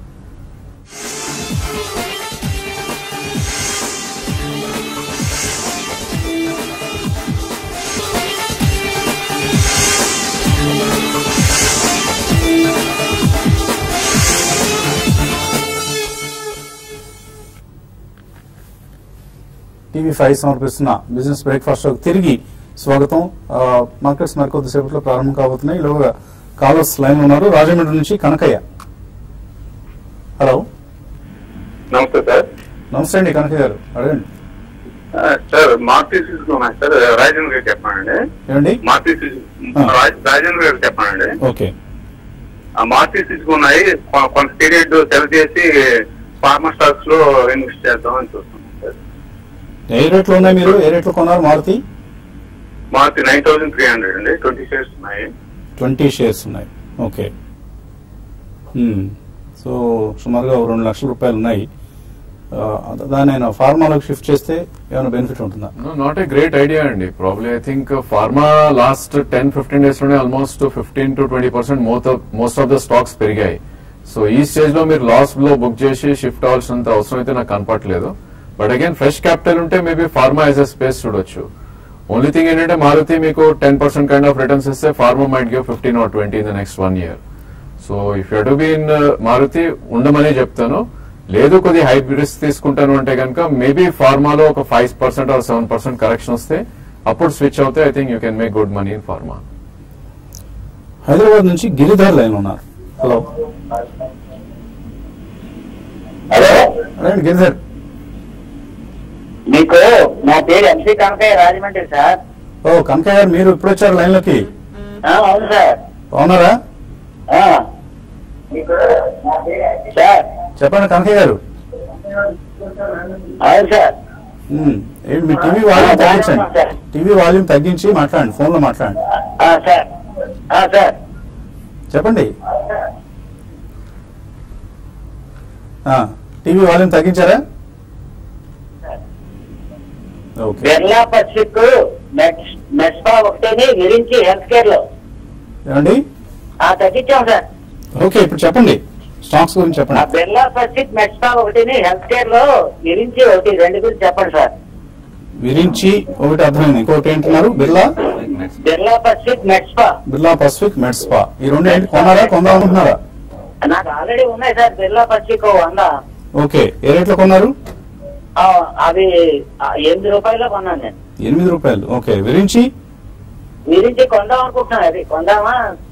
టీవీ ఫైవ్ సమర్పిస్తున్న బిజినెస్ బ్రేక్ఫాస్ట్ షోకి తిరిగి స్వాగతం ఆ, మార్కెట్స్ మరి కొద్దిసేపట్లో ప్రారంభం కాబోతున్నాయి ఈలోగా కాలర్స్ లైన్ ఉన్నారు రాజమండ్రి నుంచి కనకయ్య హలో నమస్తే సార్ నమస్తే అండి కనకయ్య గారు అడగండి సార్ మార్టీ తీసుకున్నాను సార్ రాజేంద్ర గారు చెప్పానండి ఏమండి మార్టీ ఆ. రాజేంద్ర గారు చెప్పానండి ఓకే ఆ మార్టీ తీసుకున్నాయి కొ- కొంత పీరియడ్ సెలెక్ట్ చేసి ఫార్మా స్టాక్స్ లో ఇన్వెస్ట్ చేద్దామని చూస్తున్నాం సార్ ఏ రేట్లో ఉన్నాయి మీరు ఏ రేట్లో కొన్నారు Maruti March nine thousand three hundred అండి ట్వంటీ షేర్స్ ఉన్నాయి ట్వంటీ షేర్స్ ఉన్నాయి ఓకే మ్మ్. సో సుమారుగా ఓ రెండు లక్షల రూపాయలు ఉన్నాయి ఆ, దాన్ని ఆయన ఫార్మాలోకి షిఫ్ట్ చేస్తే ఏమైనా బెనిఫిట్ ఉంటుందా నాట్ ఏ గ్రేట్ ఐడియా అండి probably I think pharma last ten fifteen days లోనే almost fifteen to twenty percent most of the stocks పెరిగాయి సో ఈ స్టేజ్ లో మీరు లాస్ లో బుక్ చేసి షిఫ్ట్ అవ్వాల్సినంత అవసరం అయితే నాకు కనపట్లేదు బట్ అగైన్ ఫ్రెష్ క్యాపిటల్ ఉంటే maybe pharma as a space చూడొచ్చు ఓన్లీ థింగ్ ఏంటంటే మారుతి మీకు ten percent kind of returns ఇస్తే pharma might give fifteen or twenty in the next one year so if you to be in Maruti ఉండమని చెప్తాను లేదు కొద్ది high risk తీసుకుంటాను అంటే కనుక మేబీ ఫార్మాలో ఒక five percent or seven percent correction వస్తే అప్పుడు స్విచ్ అవుతే I think you can make good money in pharma Hyderabad నుంచి గిరిధర్ లైన్ ఉన్నారు హలో హలో అడగండి గిరిధర్ మీకు నా పేరు ఎంసీ కనకయ్య రాజమండ్రి సార్ ఓ కనకయ్య గారు మీరు ఇప్పుడు వచ్చారు లైన్ లోకి ఆ, అవును సార్ బాగున్నారా ఆ. మీకు నా పేరు- సార్ చెప్పండి కనకయ్య గారు అవును సార్ మ్మ్. ఏంటి మీ టీవీ వాల్యూమ్ తగ్గించండి టీవీ వాల్యూమ్ తగ్గించి మాట్లాడండి ఫోన్ లో మాట్లాడండి ఆ, సార్ ఆ, సార్ చెప్పండి ఆ, టీవీ వాల్యూమ్ తగ్గించారా ఓకే బిర్లా పసిఫిక్ మెక్స్ మెస్పా ఒకటిని గురించి హెల్త్ కేర్ లో ఏమండి ఆ తగ్గించాం సార్ ఓకే ఇప్పుడు చెప్పండి స్టాక్స్ గురించి ఆ చెప్పండి బిర్లా పసిఫిక్ మెస్పా ఒకటిని హెల్త్ కేర్ లో గురించి ఒకటి రెండు గురించి చెప్పండి సార్ విరించి ఒకటి అర్థమైంది ఇంకోటి ఏంటున్నారు Birla Birla Pacific Medspa Birla Pacific Medspa ఈ రెండు ఏంటి కొన్నారా కొందాం అనుకుంటున్నారా నాకు ఆల్రెడీ ఉన్నాయి సార్ బిర్లా పసిఫిక్ ఓ వంద ఓకే ఏ రేట్లో కొన్నారు ఆ, అవి ఆ, ఎనిమిది రూపాయల్లో కొన్నాను నేను ఎనిమిది రూపాయలు ఓకే విరించి విరించి కొందాం అనుకుంటున్నాం అది కొందామా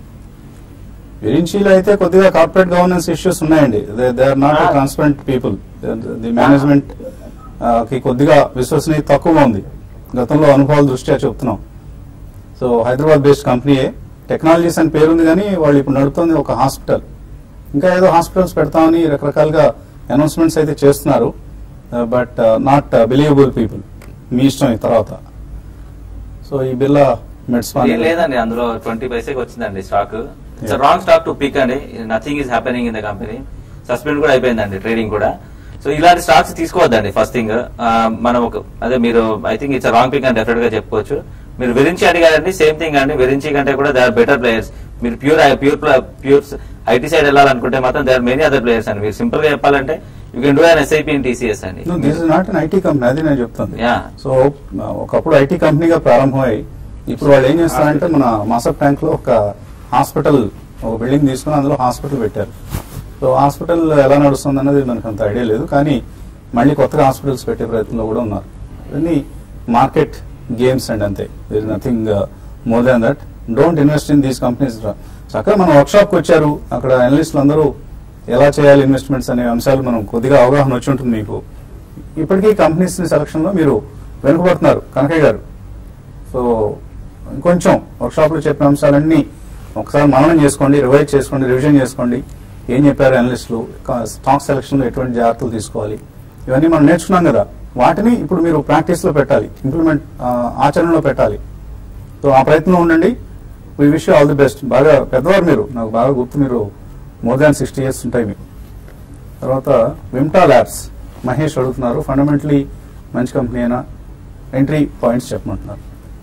విరించీలో అయితే కొద్దిగా కార్పొరేట్ గవర్నెన్స్ ఇష్యూస్ ఉన్నాయండి they are not Ah. Transparent people the management కి కొద్దిగా విశ్వసనీయత తక్కువగా ఉంది గతంలో అనుభవాల దృష్ట్యా చెప్తున్నాం సో హైదరాబాద్ బేస్డ్ కంపెనీయే టెక్నాలజీస్ అని పేరుంది కానీ వాళ్ళు ఇప్పుడు నడుపుతుంది ఒక హాస్పిటల్ ఇంకా ఏదో హాస్పిటల్స్ పెడతామని రకరకాలుగా అనౌన్స్మెంట్స్ అయితే చేస్తున్నారు బట్ నాట్ బిలీవబుల్ పీపుల్ మీ ఇష్టం ఈ తర్వాత సో ఈ బిల్లా మెడ్స్పాన్ ఏం లేదండి అందులో ట్వంటీ పైసెకి వచ్చిందండి stock it's Yeah. Wrong stock to pick అండి nothing is happening in the company suspend కూడా అయిపోయిందండి ట్రేడింగ్ కూడా సో ఇలాంటి స్టాక్స్ తీసుకోవద్దండి ఫస్ట్ థింగ్ మనం ఒక అదే మీరు I think it's wrong pick అని డెఫినెట్ గా చెప్పుకోవచ్చు మీరు విరించి అడిగారండి సేమ్ థింగ్ అండి విరించి కంటే కూడా దే ఆర్ బెటర్ ప్లేయర్స్ మీరు pure pure pure IT side వెళ్ళాలనుకుంటే మాత్రం దే ఆర్ మెనీ అదర్ ప్లేయర్స్ అండి మీరు సింపుల్ గా చెప్పాలంటే you can do an SIP in TCS అండి this is not an IT company అది నేను చెప్తుంది Yeah. సో ఒకప్పుడు ఐటీ కంపెనీగా ప్రారంభమై ఇప్పుడు వాళ్ళు ఏం చేస్తారంటే మన మాసప్ ట్యాంక్ లో ఒక హాస్పిటల్ ఒక బిల్డింగ్ తీసుకుని అందులో హాస్పిటల్ పెట్టారు సో హాస్పిటల్ ఎలా నడుస్తుంది అన్నది మనకు అంత ఐడియా లేదు కానీ మళ్ళీ కొత్తగా హాస్పిటల్స్ పెట్టే ప్రయత్నంలో కూడా ఉన్నారు ఇవన్నీ మార్కెట్ గేమ్స్ అండ్ అంతే there is nothing more than that don't invest in these companies చక్కగా మన వర్క్షాప్ వచ్చారు అక్కడ అనలిస్టులు అందరూ ఎలా చేయాలి ఇన్వెస్ట్మెంట్స్ అనే అంశాలు మనం కొద్దిగా అవగాహన వచ్చి ఉంటుంది మీకు ఇప్పటికీ కంపెనీస్ సెలక్షన్ లో మీరు వెనుకబడుతున్నారు కనకయ్య గారు సో ఇంకొంచెం వర్క్షాప్ లో చెప్పిన అంశాలన్నీ ఒకసారి మననం చేసుకోండి రివైజ్ చేసుకోండి రివిజన్ చేసుకోండి ఏం చెప్పారు అనలిస్టులు స్టాక్ సెలక్షన్ లో ఎటువంటి జాగ్రత్తలు తీసుకోవాలి ఇవన్నీ మనం నేర్చుకున్నాం కదా వాటిని ఇప్పుడు మీరు ప్రాక్టీస్ లో పెట్టాలి ఇంప్లిమెంట్ ఆచరణలో పెట్టాలి సో ఆ ప్రయత్నంలో ఉండండి we wish all the best బాగా పెద్దవారు మీరు నాకు బాగా గుర్తు మీరు మోర్ దాన్ సిక్స్టీ ఇయర్స్ ఉంటాయి మీకు తర్వాత విమ్టా ల్యాబ్స్ మహేష్ అడుగుతున్నారు ఫండమెంటలీ మంచి కంపెనీ అయినా ఎంట్రీ పాయింట్స్ చెప్పమంటున్నారు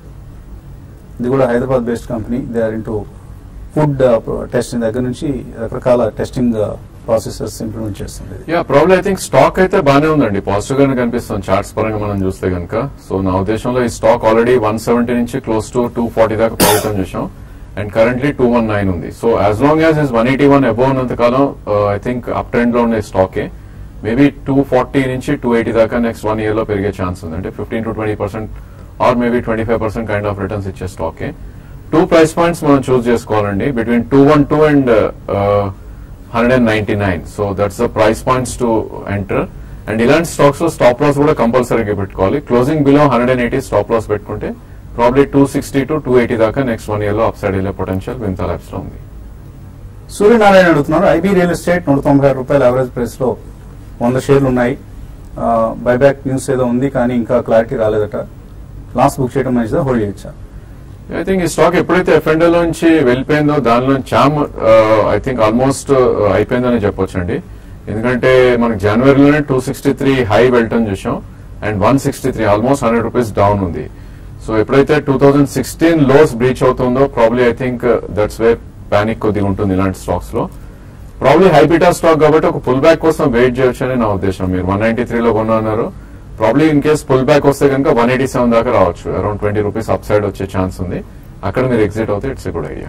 ఇది కూడా Hyderabad based company they are into food testing దగ్గర నుంచి రకరకాల టెస్టింగ్ ప్రాసెసెస్ ఇంప్లిమెంట్ చేస్తుంది ఇది. Yeah problem I think stock అయితే బానే ఉందండి పాజిటివ్ గానే కనిపిస్తుంది చార్ట్స్ పరంగా మనం చూస్తే కనుక సో నా ఉద్దేశంలో ఈ స్టాక్ ఆల్రెడీ వన్ సెవెంటీ నుంచి క్లోజ్ టు టూ ఫార్టీ దాకా ప్రభుత్వం చూసాం and currently two one nine ఉంది so as long as is one eighty one above ఉన్నంత కాలం ఐ థింక్ అప్ ట్రెండ్ లో ఉండే స్టాకే మేబీ టూ ఫార్టీ నుంచి టూ ఎయిటీ దాకా నెక్స్ట్ వన్ ఇయర్ లో పెరిగే ఛాన్స్ ఉంది అంటే fifteen to twenty percent or maybe twenty five percent kind of returns ఇచ్చే స్టాకే టూ ప్రైస్ పాయింట్స్ మనం చూస్ చేసుకోవాలండి between two one two and hundred and ninety nine so that's the price points to enter and ఇలాంటి stocks లో stop loss కూడా కంపల్సరీగా పెట్టుకోవాలి closing below hundred and eighty stop loss పెట్టుకుంటే probably two sixty to two eighty దాకా next one year లో up side వెళ్ళే potential Vimta labs లో ఉంది సూర్యనారాయణ అడుగుతున్నారు ఐబీ రియల్ ఎస్టేట్ నూట తొంభై ఆరు రూపాయల యావరేజ్ ప్రైస్ లో వంద షేర్లు ఉన్నాయి బైబ్యాక్ న్యూస్ ఏదో ఉంది కానీ ఇంకా క్లారిటీ రాలేదట లాస్ట్ బుక్ చేయడం మంచిదా హోల్డ్ చేయొచ్చా ఐ థింక్ ఈ స్టాక్ ఎప్పుడైతే ఎఫ్ఎండో నుంచి వెళ్ళిపోయిందో దానిలో చామ్ ఐ థింక్ ఆల్మోస్ట్ అయిపోయిందని చెప్పొచ్చండి ఎందుకంటే మనకి జనవరిలోనే టూ సిక్స్టీ త్రీ హై వెళ్ళటం చూసాం and one sixty three almost hundred rupees down ఉంది సో ఎప్పుడైతే two thousand sixteen lows breach అవుతుందో probably I think that's way panic కొద్దిగా ఉంటుంది ఇలాంటి స్టాక్స్ లో ప్రాబ్లీ హైబిటా స్టాక్ కాబట్టి ఒక పుల్ బ్యాక్ కోసం వెయిట్ చేయొచ్చు అని నా ఉద్దేశం మీరు వన్ నైన్టీ త్రీలో కొన్నారు probably in case pull back వస్తే కనుక వన్ ఎయిటీ సెవెన్ దాకా రావచ్చు around twenty rupees up side వచ్చే ఛాన్స్ ఉంది అక్కడ మీరు ఎగ్జిట్ అవుతే ఇట్స్ గుడ్ ఐడియా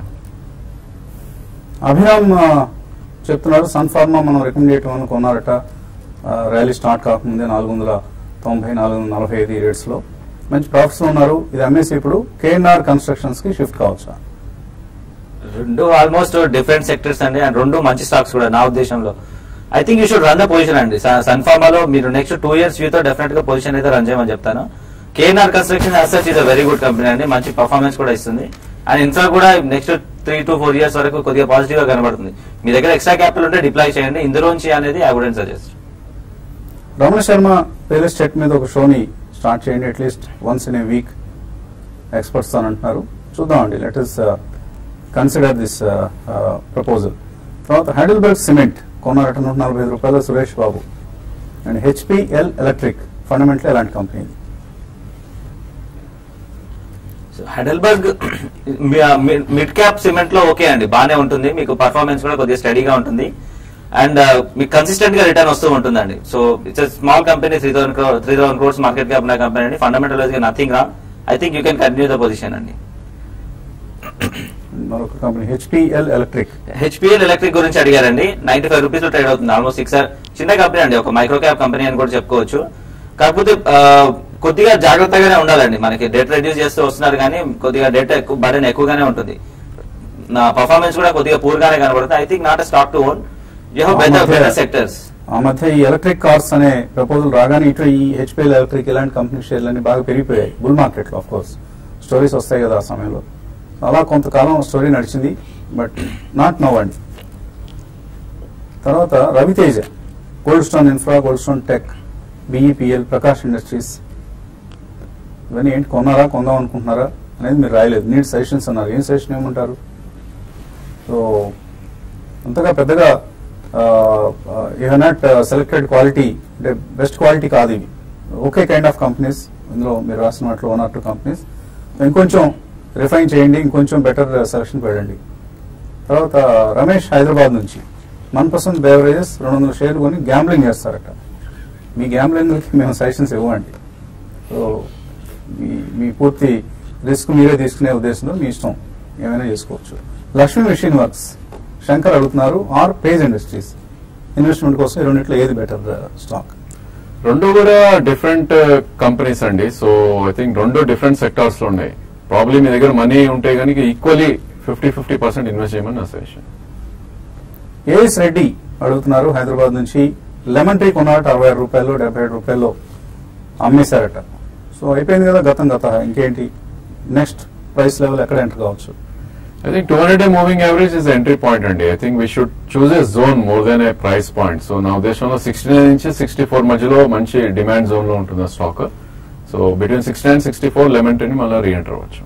అభిరామ్ ఆ, చెప్తున్నారు సన్ ఫార్మా మనం రికమెండ్ చేయటం వల్ల కొన్నారట ఆ, ర్యాలీ స్టార్ట్ కాకముందే నాలుగు వందల తొంభై నాలుగు వందల నలభై ఐదు రేట్స్ లో మంచి ప్రాఫిట్స్ లో ఉన్నారు ఇది అమ్మేసి ఇప్పుడు కేఎన్ఆర్ కన్స్ట్రక్షన్స్ కి షిఫ్ట్ కావచ్చా రెండు ఆల్మోస్ట్ డిఫరెంట్ సెక్టర్స్ అండి అండ్ రెండు మంచి స్టాక్స్ కూడా నా ఉద్దేశంలో I think you should run the position అండి సన్ఫార్మాలో మీరు నెక్స్ట్ టూ ఇయర్స్ వ్యూతో డెఫినెట్ గా పొజిషన్ అయితే రన్ చేయమని చెప్తాను KNR construction as such is a very good company అండి మంచి పర్ఫార్మెన్స్ కూడా ఇస్తుంది అండ్ ఇన్ఫ్రా కూడా next three to four years వరకు కొద్దిగా పాజిటివ్ గా కనబడుతుంది మీ దగ్గర ఎక్స్ట్రా క్యాపిటల్ ఉంటే డిప్లాయ్ చేయండి ఇందులోంచి అనేది I wouldn't suggest Ramana Sharma real estate మీద ఒక షోని స్టార్ట్ చేయండి at least once in a week experts అని అంటున్నారు చూద్దామండి let is consider this proposal తర్వాత హైడల్బర్గ్ సిమెంట్ కొన్నారట నూట నలభై ఐదు రూపాయల Suresh Babu and HPL electric fundamental ఎలాంటి company Heidelberg mid cap cement లో ఓకే అండి బానే ఉంటుంది మీకు పర్ఫార్మెన్స్ కూడా కొద్దిగా స్టడీగా ఉంటుంది అండ్ మీకు కన్సిస్టెంట్ గా రిటర్న్ వస్తూ ఉంటుందండి so it's small company three thousand three thousand crores market cap ఉన్న కంపెనీ అండి ఫండమెంటల్ గా నథింగ్ రా I think you can continue the position అండి మరొక company HPL electric HPL electric గురించి అడిగారండి నైన్టీ ఫైవ్ రూపీస్ లో ట్రేడ్ అవుతుంది ఆల్మోస్ట్ సిక్స్ చిన్న కంపెనీ అండి ఒక మైక్రో క్యాప్ కంపెనీ అని కూడా చెప్పుకోవచ్చు కాకపోతే ఆ, కొద్దిగా జాగ్రత్తగానే ఉండాలండి మనకి డేట్ రెడ్యూస్ చేస్తూ వస్తున్నారు కానీ కొద్దిగా డేట్ ఎక్కువ బర్డెన్ ఎక్కువగానే ఉంటుంది నా పర్ఫార్మెన్స్ కూడా కొద్దిగా పూర్ గానే కనబడుతుంది I think not stock to own you have ah better మధ్య- బెటర్ సెక్టర్స్ ఆ మధ్య ఈ ఎలక్ట్రిక్ కార్స్ అనే ప్రపోజల్ రాగానే ఇటు ఈ హెచ్పిఎల్ ఎలక్ట్రిక్ ఇలాంటి కంపెనీ షేర్లు అన్ని బాగా పెరిగిపోయాయి బుల్ మార్కెట్ లో ఆఫ్ కోర్స్ స్టోరీస్ వస్తాయి కదా ఆ సమయంలో అలా కొంతకాలం స్టోరీ నడిచింది బట్ నాట్ నో అండి తర్వాత Raviteja gold stone infra gold stone tech BEPL Prakash industries ఇవన్నీ ఏంటి కొన్నారా కొందాం అనుకుంటున్నారా అనేది మీరు రాయలేదు నీడ్ సజెషన్స్ అన్నారు ఏం సజెషన్ ఏమంటారు సో అంతగా పెద్దగా యూ నాట్ సెలెక్టెడ్ క్వాలిటీ అంటే బెస్ట్ క్వాలిటీ కాదు ఇవి ఓకే కైండ్ ఆఫ్ కంపెనీస్ ఇందులో మీరు రాసిన వాటిలో వన్ ఆర్ టూ కంపెనీస్ ఇంకొంచెం రిఫైన్ చేయండి ఇంకొంచెం బెటర్ సెలక్షన్ పెట్టండి తర్వాత రమేష్ హైదరాబాద్ నుంచి మన్ పసంద్ బెవరేజెస్ రెండు వందల షేర్లు కొని గ్యాంబ్లింగ్ చేస్తారట మీ గ్యాంబ్లింగ్కి మేము సజెషన్స్ ఇవ్వండి సో మీ మీ పూర్తి రిస్క్ మీరే తీసుకునే ఉద్దేశంలో మీ ఇష్టం ఏమైనా చేసుకోవచ్చు లక్ష్మీ మెషిన్ వర్క్స్ శంకర్ అడుగుతున్నారు ఆర్ పేజ్ ఇండస్ట్రీస్ ఇన్వెస్ట్మెంట్ కోసం ఈ రెండిట్లో ఏది బెటర్ స్టాక్ రెండు కూడా డిఫరెంట్ కంపెనీస్ అండి సో ఐ థింక్ రెండు డిఫరెంట్ సెక్టార్స్ లో ఉన్నాయి ప్రాబ్లీ మీ దగ్గర మనీ ఉంటే కనుక equally fifty fifty percent invest చేయమని నా సజెషన్ ఏఎస్ రెడ్డి అడుగుతున్నారు హైదరాబాద్ నుంచి లెమన్ టీ కొన్నారట అరవై ఆరు రూపాయలు డెబ్బై ఏడు రూపాయలు అమ్మేశారట సో అయిపోయింది కదా గతం గత ఇంకేంటి నెక్స్ట్ ప్రైస్ లెవెల్ ఎక్కడ ఎంటర్ కావచ్చు I think two hundred day moving average is entry point అండి I think we should choose a zone more than a price point so నా ఉద్దేశంలో సిక్స్టీ నైన్ నుంచి సిక్స్టీ ఫోర్ మధ్యలో మంచి demand zone లో ఉంటుంది stock so between sixty nine sixty four lemon ని మళ్ళీ రీఎంటర్ అవ్వచ్చు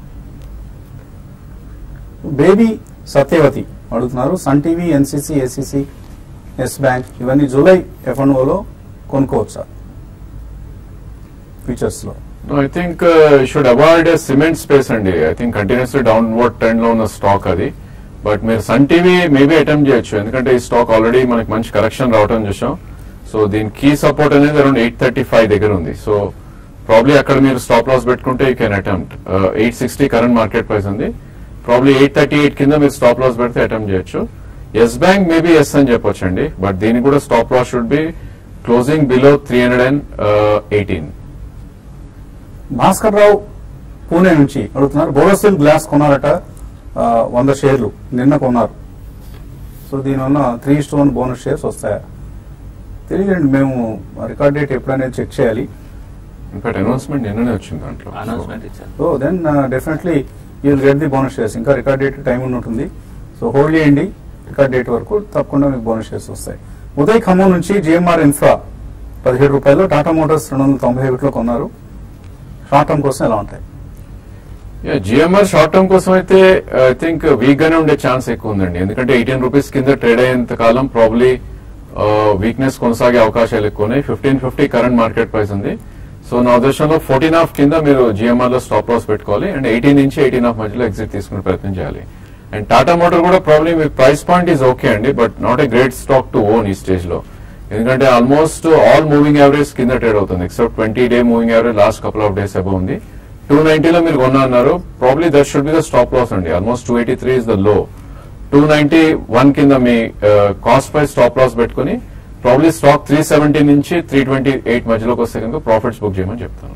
బేబీ సత్యవతి అడుగుతున్నారు Sun TV NCC ACC Yes bank ఇవన్నీ జూలై ఎఫ్ఎన్ఓలో కొనుక్కోవచ్చా ఫ్యూచర్స్ లో I think should avoid cement space అండి I think continuously downward trend లో ఉన్న స్టాక్ అది బట్ మీరు సన్ టీవీ మేబీ అటెంప్ట్ చేయొచ్చు ఎందుకంటే ఈ స్టాక్ ఆల్రెడీ మనకి మంచి కరెక్షన్ రావడం చూసాం సో దీని కీ సపోర్ట్ అనేది అరౌండ్ ఎయిట్ థర్టీ ఫైవ్ దగ్గర ఉంది సో ప్రాబ్లీ అక్కడ మీరు స్టాప్ లాస్ పెట్టుకుంటే you can attempt eight sixty current market price ఉంది ప్రాబ్లీ ఎయిట్ థర్టీ ఎయిట్ కింద మీరు స్టాప్ లాస్ పెడితే అటెంప్ట్ చేయొచ్చు ఎస్ బ్యాంక్ మేబీ ఎస్ అని చెప్పొచ్చు అండి బట్ దీనికి కూడా stop loss should be closing below three hundred and eighteen Bhaskar Rao Pune నుంచి అడుగుతున్నారు బోరోసిల్ గ్లాస్ కొన్నారట ఆ, వంద షేర్లు నిన్న కొన్నారు సో దీనివల్ల three is to one bonus shares వస్తాయా తెలియదండి మేము రికార్డ్ డేట్ ఎప్పుడనేది చెక్ చేయాలి ఇన్ఫాక్ట్ అనౌన్స్మెంట్ నిన్ననే వచ్చింది దాంట్లో అనౌన్స్మెంట్ ఇచ్చారు so then definitely you will get the bonus shares ఇంకా రికార్డ్ డేట్ టైం ఉంటుంది సో హోల్డ్ చేయండి రికార్డ్ డేట్ వరకు తప్పకుండా మీకు బోనస్ షేర్స్ వస్తాయి ఉదయ్ ఖమ్మం నుంచి జిఎంఆర్ ఇన్ఫ్రా పదిహేడు రూపాయలు టాటా మోటార్స్ రెండు వందల తొంభై ఒకటిలో కొన్నారు షార్ట్ టర్మ్ కోసం ఎలా ఉంటాయి జిఎంఆర్ షార్ట్ టర్మ్ కోసం అయితే ఐ థింక్ వీక్ గానే ఉండే ఛాన్స్ ఎక్కువ ఉందండి ఎందుకంటే ఎయిటీన్ రూపీస్ కింద ట్రేడ్ అయ్యేంత కాలం ప్రాబ్లీ వీక్నెస్ కొనసాగే అవకాశాలు ఎక్కువ ఉన్నాయి fifteen fifty current market price ఉంది సో నా ఉద్దేశంలో ఫోర్టీన్ హాఫ్ కింద మీరు జిఎంఆర్ లో స్టాప్ లాస్ పెట్టుకోవాలి అండ్ ఎయిటీన్ నుంచి ఎయిటీన్ హాఫ్ మధ్యలో ఎగ్జిట్ తీసుకునే ప్రయత్నం చేయాలి అండ్ టాటా మోటార్ కూడా ప్రాబ్లీ మీ ప్రైస్ పాయింట్ ఈజ్ ఓకే అండి but not a great stock to own ఈ స్టేజ్ లో ఎందుకంటే ఆల్మోస్ట్ ఆల్ మూవింగ్ యావరేజ్ కింద ట్రేడ్ అవుతుంది except twenty day moving average last couple of days above ఉంది టూ నైన్టీలో మీరు కొన్నా అన్నారు probably that should be the stop loss అండి almost two eighty three is the low two ninety one కింద మీ కాస్ట్ ప్రైస్ స్టాప్ లాస్ పెట్టుకుని probably stock three seventy నుంచి త్రీ ట్వంటీ ఎయిట్ మధ్యలోకి వస్తే కనుక ప్రాఫిట్స్ బుక్ చేయమని చెప్తాను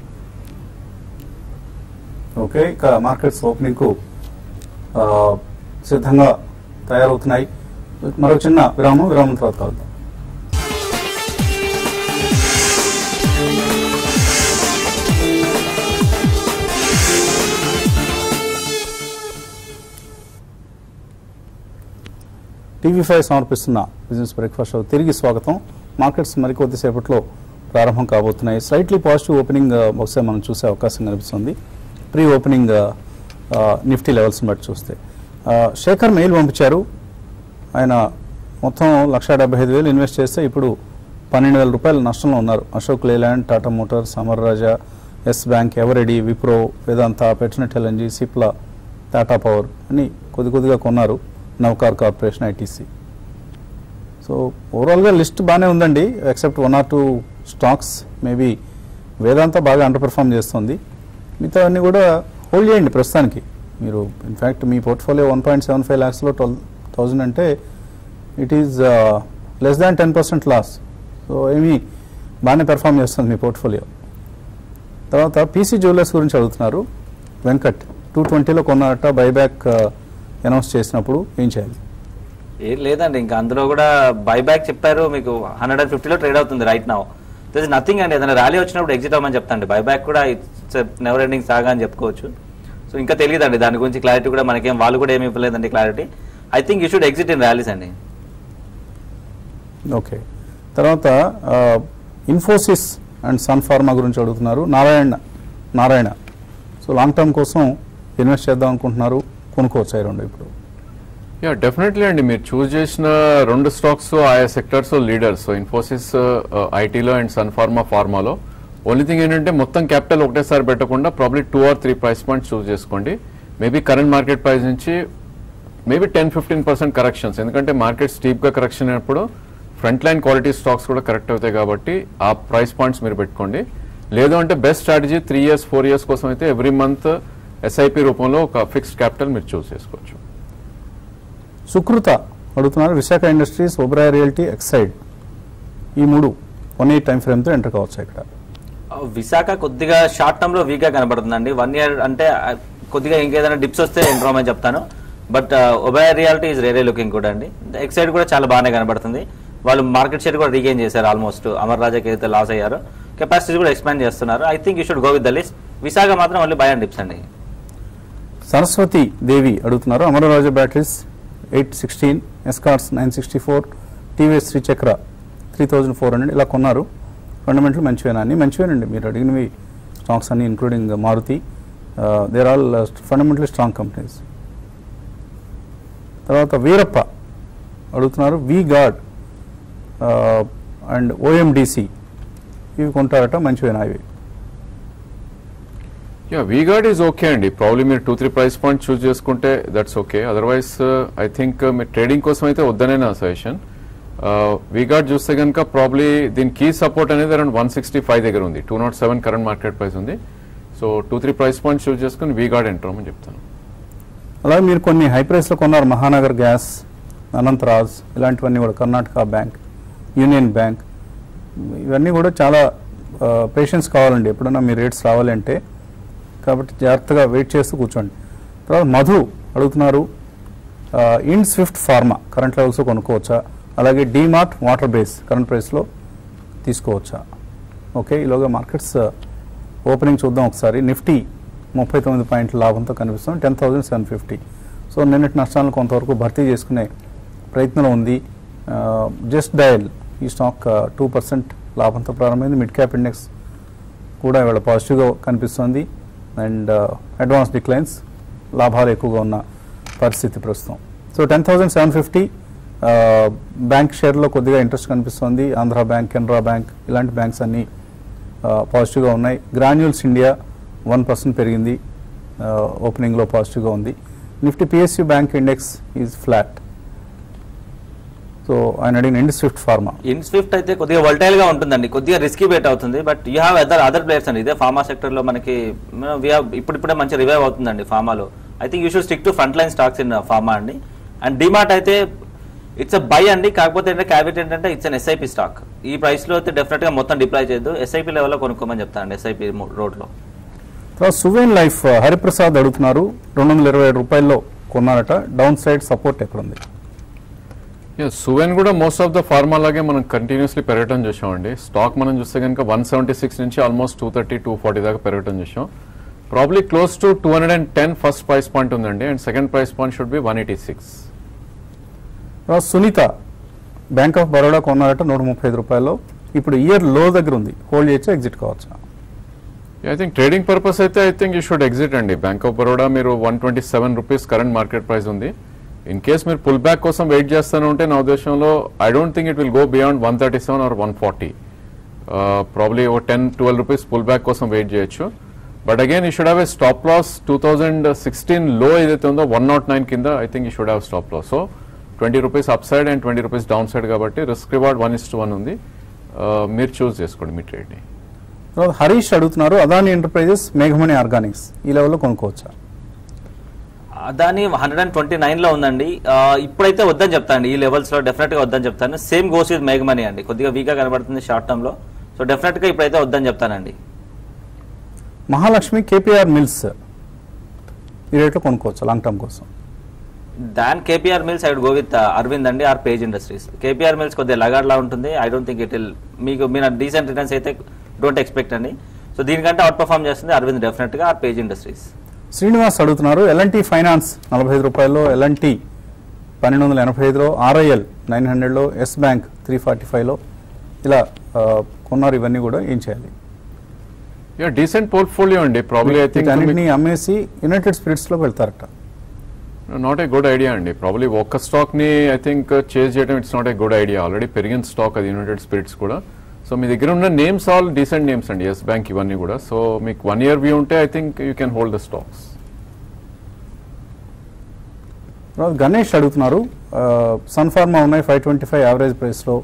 ఓకే ఇక మార్కెట్స్ ఓపెనింగ్ కు ఆ, సిద్ధంగా తయారవుతున్నాయి మరో చిన్న విరామం విరామం తర్వాత కలుద్దాం టీవీ ఫైవ్ సమర్పిస్తున్న బిజినెస్ బ్రేక్ఫాస్ట్ షో తిరిగి స్వాగతం మార్కెట్స్ మరికొద్దిసేపట్లో ప్రారంభం కాబోతున్నాయి స్లైట్లీ పాజిటివ్ ఓపెనింగ్ ఆ, బహుశా మనం చూసే అవకాశం కనిపిస్తుంది ప్రీ ఓపెనింగ్ ఆ, ఆ, నిఫ్టీ లెవెల్స్ని బట్టి చూస్తే ఆ, శేఖర్ మెయిల్ పంపించారు ఆయన మొత్తం లక్ష డెబ్బై ఐదు వేలు ఇన్వెస్ట్ చేస్తే ఇప్పుడు పన్నెండు వేల రూపాయల నష్టంలో ఉన్నారు Ashok Leyland Tata Motors Amar Raja Yes Bank Eveready Wipro Vedanta Petronet LNG Cipla Tata Power అని కొద్ది కొద్దిగా కొన్నారు నవకార్ కార్పొరేషన్ ఐటీసీ సో ఓవరాల్గా లిస్ట్ బాగానే ఉందండి except one or two stocks maybe Vedanta బాగా అండర్ పెర్ఫామ్ చేస్తుంది మిగతా అన్ని కూడా హోల్డ్ చేయండి ప్రస్తుతానికి మీరు ఇన్ఫ్యాక్ట్ మీ portfolio one point seven five ల్యాక్స్లో ట్వెల్వ్ థౌజండ్ అంటే it is less than ten percent loss so ఏమీ బాగానే పెర్ఫామ్ చేస్తుంది మీ పోర్ట్ఫోలియో తర్వాత పీసీ జ్యువెలర్స్ గురించి అడుగుతున్నారు వెంకట్ టూ ట్వంటీలో కొన్నారట బైబ్యాక్ అనౌన్స్ చేసినప్పుడు ఏం చేయాలి ఏం లేదండి ఇంకా అందులో కూడా బైబ్యాక్ చెప్పారు మీకు హండ్రెడ్ అండ్ ఫిఫ్టీలో ట్రేడ్ అవుతుంది రైట్ నౌ దిస్ నథింగ్ అండి ఏదైనా ర్యాలీ వచ్చినప్పుడు ఎగ్జిట్ అవ్వమని చెప్తాండి బైబ్యాక్ కూడా ఇట్స్ నెవర్ ఎండింగ్ సాగా అని చెప్పుకోవచ్చు సో ఇంకా తెలియదండి దాని గురించి క్లారిటీ కూడా మనకేం వాళ్ళు కూడా ఏమి ఇవ్వలేదండి clarity I think you should exit in rallies అండి ఓకే తర్వాత ఆ, ఇన్ఫోసిస్ అండ్ సన్ ఫార్మా గురించి అడుగుతున్నారు Narayana Narayana so long term కోసం ఇన్వెస్ట్ చేద్దాం అనుకుంటున్నారు కొనుక్కోవచ్చు ఈ రెండు ఇప్పుడు యా డెఫినెట్లీ అండి మీరు చూస్ చేసిన రెండు స్టాక్స్ ఆయా సెక్టర్స్ లీడర్స్ సో ఇన్ఫోసిస్ ఐటీలో అండ్ సన్ ఫార్మా ఫార్మాలో ఓన్లీ థింగ్ ఏంటంటే మొత్తం క్యాపిటల్ ఒకటేసారి పెట్టకుండా probably two or three price points choose చేసుకోండి మేబీ కరెంట్ మార్కెట్ ప్రైస్ నుంచి maybe ten fifteen percent corrections ఎందుకంటే మార్కెట్ స్టీప్గా కరెక్షన్ అయినప్పుడు ఫ్రంట్ లైన్ క్వాలిటీ స్టాక్స్ కూడా కరెక్ట్ అవుతాయి కాబట్టి ఆ ప్రైస్ పాయింట్స్ మీరు పెట్టుకోండి లేదు అంటే best strategy three years four years కోసం అయితే ఎవ్రీ మంత్ ఎస్ఐపి రూపంలో ఒక ఫిక్స్డ్ క్యాపిటల్ మీరు చూస్ చేసుకోవచ్చు సుకృత అడుగుతున్నారు Visakha Industries Oberoi Realty Exide ఈ మూడు వన్ ఎయిట్ టైం ఫ్రేమ్తో ఎంటర్ కావచ్చు ఇక్కడ విశాఖ కొద్దిగా షార్ట్ టర్మ్ లో వీక్ గా కనబడుతుందండి వన్ ఇయర్ అంటే ఆ, కొద్దిగా ఇంకేదైనా డిప్స్ వస్తే ఎంటర్ అవ్వమని చెప్తాను but Oberoi Realty is rare looking కూడా అండి ఎక్సైడ్ కూడా చాలా బాగానే కనబడుతుంది వాళ్ళు మార్కెట్ షేర్ కూడా రీగెయిన్ చేశారు ఆల్మోస్ట్ అమర్ రాజాకి అయితే లాస్ అయ్యారో కెపాసిటీ కూడా ఎక్స్పాండ్ చేస్తున్నారు I think you should go with the list Visakha మాత్రం ఓన్లీ బై అండ్ డిప్స్ అండి సరస్వతి దేవి అడుగుతున్నారు Amararaja Batteries eight sixteen Escorts nine sixty four TVS Srichakra three thousand four hundred ఇలా కొన్నారు ఫండమెంటల్ మంచివేనా అన్ని మంచివేనండి మీరు అడిగినవి స్టాక్స్ అన్ని including Maruti they're all fundamentally strong companies తర్వాత వీరప్ప అడుగుతున్నారు వి గాడ్ అండ్ ఓఎండిసి ఇవి కొంటారట మంచివేనా ఇవి యా వీగార్డ్ ఈజ్ ఓకే అండి ప్రాబ్లీ మీరు two three price point choose చేసుకుంటే that's okay otherwise I think మీరు ట్రేడింగ్ కోసం అయితే వద్దనే నా సజెషన్ వీగార్డ్ చూస్తే కనుక ప్రాబ్లీ దీని కీ సపోర్ట్ అనేది అరౌండ్ వన్ సిక్స్టీ ఫైవ్ దగ్గర ఉంది two not seven current market price ఉంది so two three price point choose చేసుకుని వీగార్డ్ ఎంటర్ అవ్వమని చెప్తాను అలాగే మీరు కొన్ని హై ప్రైస్లో కొన్నారు మహానగర్ గ్యాస్ అనంతరాజ్ ఇలాంటివన్నీ కూడా కర్ణాటక బ్యాంక్ యూనియన్ బ్యాంక్ ఇవన్నీ కూడా చాలా పేషెన్స్ కావాలండి ఎప్పుడైనా మీ రేట్స్ రావాలంటే కాబట్టి జాగ్రత్తగా వెయిట్ చేస్తూ కూర్చోండి తర్వాత మధు అడుగుతున్నారు Ind Swift Pharma current levels కొనుక్కోవచ్చా అలాగే డీమార్ట్ వాటర్ బేస్ కరెంట్ ప్రైస్లో తీసుకోవచ్చా ఓకే ఈలోగా మార్కెట్స్ ఓపెనింగ్ చూద్దాం ఒకసారి నిఫ్టీ ముప్పై తొమ్మిది పాయింట్ల లాభంతో కనిపిస్తుంది ten thousand seven fifty so నిన్నటి నష్టాలను కొంతవరకు భర్తీ చేసుకునే ప్రయత్నం ఉంది జస్ట్ డయల్ ఈ స్టాక్ టూ పర్సెంట్ లాభంతో ప్రారంభమైంది మిడ్ క్యాప్ ఇండెక్స్ కూడా ఇవాళ పాజిటివ్గా కనిపిస్తుంది అండ్ అడ్వాన్స్ డిక్లైన్స్ లాభాలు ఎక్కువగా ఉన్న పరిస్థితి ప్రస్తుతం so ten thousand seven fifty bank షేర్లో కొద్దిగా ఇంట్రెస్ట్ కనిపిస్తుంది ఆంధ్ర బ్యాంక్ కెనరా బ్యాంక్ ఇలాంటి బ్యాంక్స్ అన్నీ పాజిటివ్గా ఉన్నాయి గ్రాన్యూల్స్ ఇండియా వన్ పర్సెంట్ పెరిగింది ఓపెనింగ్లో పాజిటివ్గా ఉంది Nifty PSU bank index is flat so ఆయన అడిగిన Ind Swift Pharma Ind Swift అయితే కొద్దిగా వల్టైల్ గా ఉంటుందండి కొద్దిగా రిస్కీ బేట్ అవుతుంది but you have other other players అండి ఇదే ఫార్మా సెక్టర్ లో మనకి we have ఇప్పుడిప్పుడే మంచి రివైవ్ అవుతుందండి ఫార్మాలో I think you should stick to front line stocks in pharma అండి అండ్ డిమార్ట్ అయితే ఇట్స్ అ బై అండి కాకపోతే ఏంటంటే క్యాబిట్ ఏంటంటే ఇట్స్ అన్ ఎస్ఐపి స్టాక్ ఈ ప్రైస్ లో అయితే డెఫినెట్ గా మొత్తం డిప్లాయ్ చేయొద్దు ఎస్ఐపి లెవెల్లో కొనుక్కోమని చెప్తానండి ఎస్ఐపి రోడ్ లో తర్వాత సువేన్ లైఫ్ హరిప్రసాద్ అడుగుతున్నారు రెండు వందల ఇరవై ఏడు రూపాయల్లో కొన్నారట డౌన్ సైడ్ సపోర్ట్ ఎక్కడుంది సువెన్ కూడా మోస్ట్ ఆఫ్ ద ఫార్మా లాగే మనం కంటిన్యూస్లీ పెరగటం చూసామండి స్టాక్ మనం చూస్తే కనుక వన్ సెవెంటీ సిక్స్ నుంచి almost two thirty two forty దాకా పెరగటం చూసాం probably close to two hundred and ten first price point ఉందండి and second price point should be one eighty six తర్వాత సునీత బ్యాంక్ ఆఫ్ బరోడా కొన్నారట నూట ముప్పై ఐదు రూపాయల్లో ఇప్పుడు ఇయర్ లో దగ్గర ఉంది హోల్డ్ చేయొచ్చా ఎగ్జిట్ కావచ్చా ఐ థింక్ ట్రేడింగ్ పర్పస్ అయితే I think you should exit అండి బ్యాంక్ ఆఫ్ బరోడా మీరు one twenty seven rupees current market price ఉంది ఇన్ కేస్ మీరు పుల్ బ్యాక్ కోసం వెయిట్ చేస్తాను ఉంటే నా ఉద్దేశంలో I don't think it will go beyond one thirty seven or one forty probably oh ten twelve rupees pull back కోసం wait చేయొచ్చు but again you should have a stop loss two thousand sixteen లో ఏదైతే ఉందో one not nine కింద I think you should have stop loss so twenty rupees up side and twenty rupees down side కాబట్టి risk reward one is to one ఉంది Uh, మీరు చూస్ చేసుకోండి మీ ట్రేడ్ని తర్వాత హరీష్ అడుగుతున్నారు అదాని ఎంటర్ప్రైజెస్ మేఘమణి ఆర్గానిక్స్ ఈ లెవెల్లో కొనుక్కోవచ్చా దాని హండ్రెడ్ అండ్ ట్వంటీ నైన్ లో ఉందండి ఆ, ఇప్పుడైతే వద్దని చెప్తాను ఈ లెవెల్స్ లో డెఫినెట్ గా వద్దని చెప్తాను సేమ్ గోస్ విత్ మేఘమనీ అండి కొద్దిగా వీక్ గా కనబడుతుంది షార్ట్ టర్మ్ లో సో డెఫినెట్ గా ఇప్పుడైతే వద్దని చెప్తానండి మహాలక్ష్మి కేపీఆర్ మిల్స్ ఈ రేట్లో కొనుక్కోవచ్చు లాంగ్ టర్మ్ కోసం than KPR Mills I would go with Arvind అండి or Page Industries KPR Mills కొద్దిగా లగాడ్లా ఉంటుంది I don't think it will మీకు మీరు డీసెంట్ రిటర్న్స్ అయితే డోంట్ ఎక్స్పెక్ట్ అండి సో దీనికంటే అవుట్ పర్ఫామ్ చేస్తుంది అరవింద్ డెఫినెట్గా ఆర్ పేజ్ ఇండస్ట్రీస్ శ్రీనివాస్ అడుగుతున్నారు ఎల్ఎన్టీ ఫైనాన్స్ నలభై ఐదు రూపాయల్లో ఎల్ఎన్టీ పన్నెండు వందల ఎనభై ఐదులో ఆర్ఐఎల్ నైన్ హండ్రెడ్లో ఎస్ బ్యాంక్ త్రీ ఫార్టీ ఫైవ్లో ఇలా ఆ, కొన్నారు ఇవన్నీ కూడా ఏం చేయాలి యా డీసెంట్ పోర్ట్ఫోలియో అండి ప్రాబ్లీ ఐ థింక్ అన్నింటినీ అమ్మేసి యునైటెడ్ స్పిరిట్స్లో వెళ్తారట నాట్ ఏ గుడ్ ఐడియా అండి ప్రాబ్లీ ఒక్క స్టాక్ ని ఐ థింక్ చేజ్ చేయడం it's not a good idea already పెరిగిన స్టాక్ అది యునైటెడ్ స్పిరిట్స్ కూడా సో మీ దగ్గర ఉన్న నేమ్స్ ఆల్ డీసెంట్ నేమ్స్ అండి ఎస్ బ్యాంక్ ఇవన్నీ కూడా సో మీకు వన్ ఇయర్ వ్యూ ఉంటే I think you can hold the stocks తర్వాత గణేష్ అడుగుతున్నారు సన్ ఫార్మా ఉన్నాయి ఫైవ్ ట్వంటీ ఫైవ్ యావరేజ్ ప్రైస్లో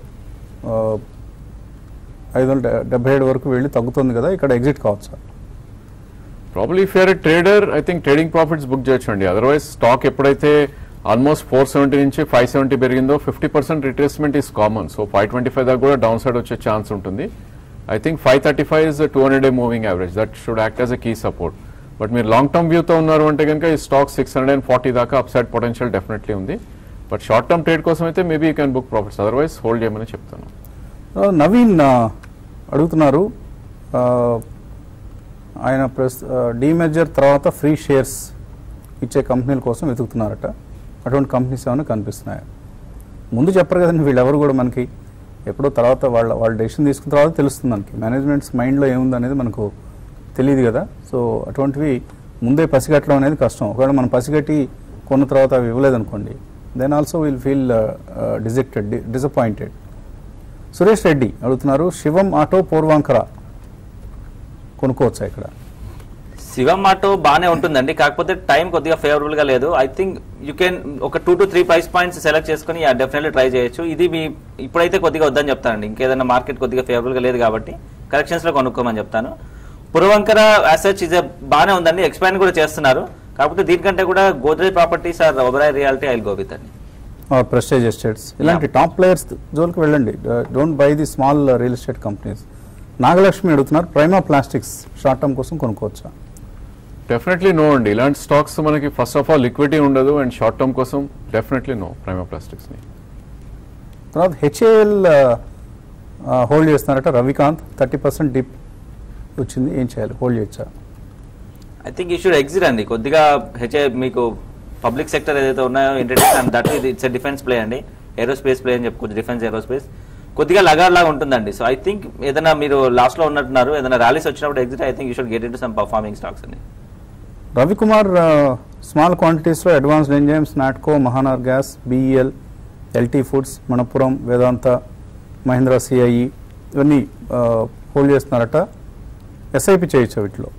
ఐదు వందల డెబ్బై ఏడు వరకు వెళ్ళి తగ్గుతుంది కదా ఇక్కడ ఎగ్జిట్ కావచ్చా probably if you're trader I think trading profits book చేయొచ్చు అండి అదర్వైజ్ స్టాక్ ఎప్పుడైతే ఆల్మోస్ట్ ఫోర్ సెవెంటీ నుంచి ఫైవ్ సెవెంటీ పెరిగిందో fifty percent retracement is common so five twenty five దాకా కూడా డౌన్ సైడ్ వచ్చే ఛాన్స్ ఉంటుంది I think five thirty five is two hundred day moving average that should act as a key support but మీరు long term వ్యూతో ఉన్నారు అంటే కనుక ఈ stock six hundred and forty దాకా అప్ సైడ్ పొటెన్షియల్ డెఫినెట్లీ ఉంది but short term trade కోసం అయితే maybe you can book profits otherwise hold చేయమని చెప్తాను తర్వాత నవీన్ ఆ, అడుగుతున్నారు ఆ, ఆయన ప్రస్ డీమెజర్ తర్వాత ఫ్రీ షేర్స్ ఇచ్చే కంపెనీల కోసం వెతుకుతున్నారట అటువంటి కంపెనీస్ ఏమైనా కనిపిస్తున్నాయి ముందు చెప్పరు కదండి వీళ్ళెవరు కూడా మనకి ఎప్పుడో తర్వాత వాళ్ళ వాళ్ళ డెసిషన్ తీసుకున్న తర్వాత తెలుస్తుంది మనకి మేనేజ్మెంట్స్ మైండ్లో ఏముంది అనేది మనకు తెలియదు కదా సో అటువంటివి ముందే పసిగట్టడం అనేది కష్టం ఒకవేళ మనం పసిగట్టి కొన్న తర్వాత అవి ఇవ్వలేదనుకోండి then also will feel dejected disappointed Suresh Reddy అడుగుతున్నారు శివం ఆటో పూర్వాంకర కొనుక్కోవచ్చా ఇక్కడ శివం ఆటో బాగానే ఉంటుందండి కాకపోతే టైం కొద్దిగా ఫేవరబుల్ గా లేదు ఐ థింక్ యూ కెన్ ఒక two to three price points select చేసుకుని డెఫినెట్లీ ట్రై చేయొచ్చు ఇది మీ ఇప్పుడైతే కొద్దిగా వద్దని చెప్తానండి ఇంకేదైనా మార్కెట్ కొద్దిగా ఫేవరబుల్ గా లేదు కాబట్టి కరెక్షన్స్ లో కొనుక్కోమని చెప్తాను పురవంకర యాసెచ్ ఇది బాగానే ఉందండి ఎక్స్పాండ్ కూడా చేస్తున్నారు కాకపోతే దీనికంటే కూడా Godrej Properties or Oberoi Realty I go with అండి ప్రెస్టేజ్ ఎస్టేట్స్ ఇలాంటి టాప్ ప్లేయర్స్ జోలికి వెళ్ళండి don't buy the small real estate companies Nagalakshmi అడుగుతున్నారు ప్రైమా ప్లాస్టిక్స్ షార్ట్ టర్మ్ కోసం కొనుక్కోవచ్చా డెఫినెట్లీ నో అండి ఇలాంటి స్టాక్స్ మనకి ఫస్ట్ ఆఫ్ ఆల్ లిక్విడిటీ ఉండదు అండ్ షార్ట్ టర్మ్ కోసం డెఫినెట్లీ నో ప్రైమా ప్లాస్టిక్స్ని తర్వాత హెచ్ఏఎల్ హోల్డ్ చేస్తున్నారట రవికాంత్ థర్టీ పర్సెంట్ డిప్ వచ్చింది ఏం చేయాలి హోల్డ్ చేయొచ్చా I think you should exit అండి కొద్దిగా హెచ్ఐ మీకు పబ్లిక్ సెక్టర్ ఏదైతే ఉన్నాయో internet and that it's defence play అండి ఏరోస్పేస్ ప్లే అని చెప్పుకోవచ్చు డిఫెన్స్ ఏరోస్పేస్ కొద్దిగా లగార్ లాగా ఉంటుందండి సో ఐ థింక్ ఏదైనా మీరు లాస్ట్ లో ఉన్నట్టున్నారు ఏదైనా ర్యాలీస్ వచ్చినప్పుడు exit I think you should get in to some performing stocks అండి రవికుమార్ స్మాల్ క్వాంటిటీస్లో Advanced Enzymes Natco Mahanagar Gas BEL LT Foods Manappuram Vedanta Mahindra CIE ఇవన్నీ హోల్డ్ చేస్తున్నారట ఎస్ఐపి చేయొచ్చు వీటిలో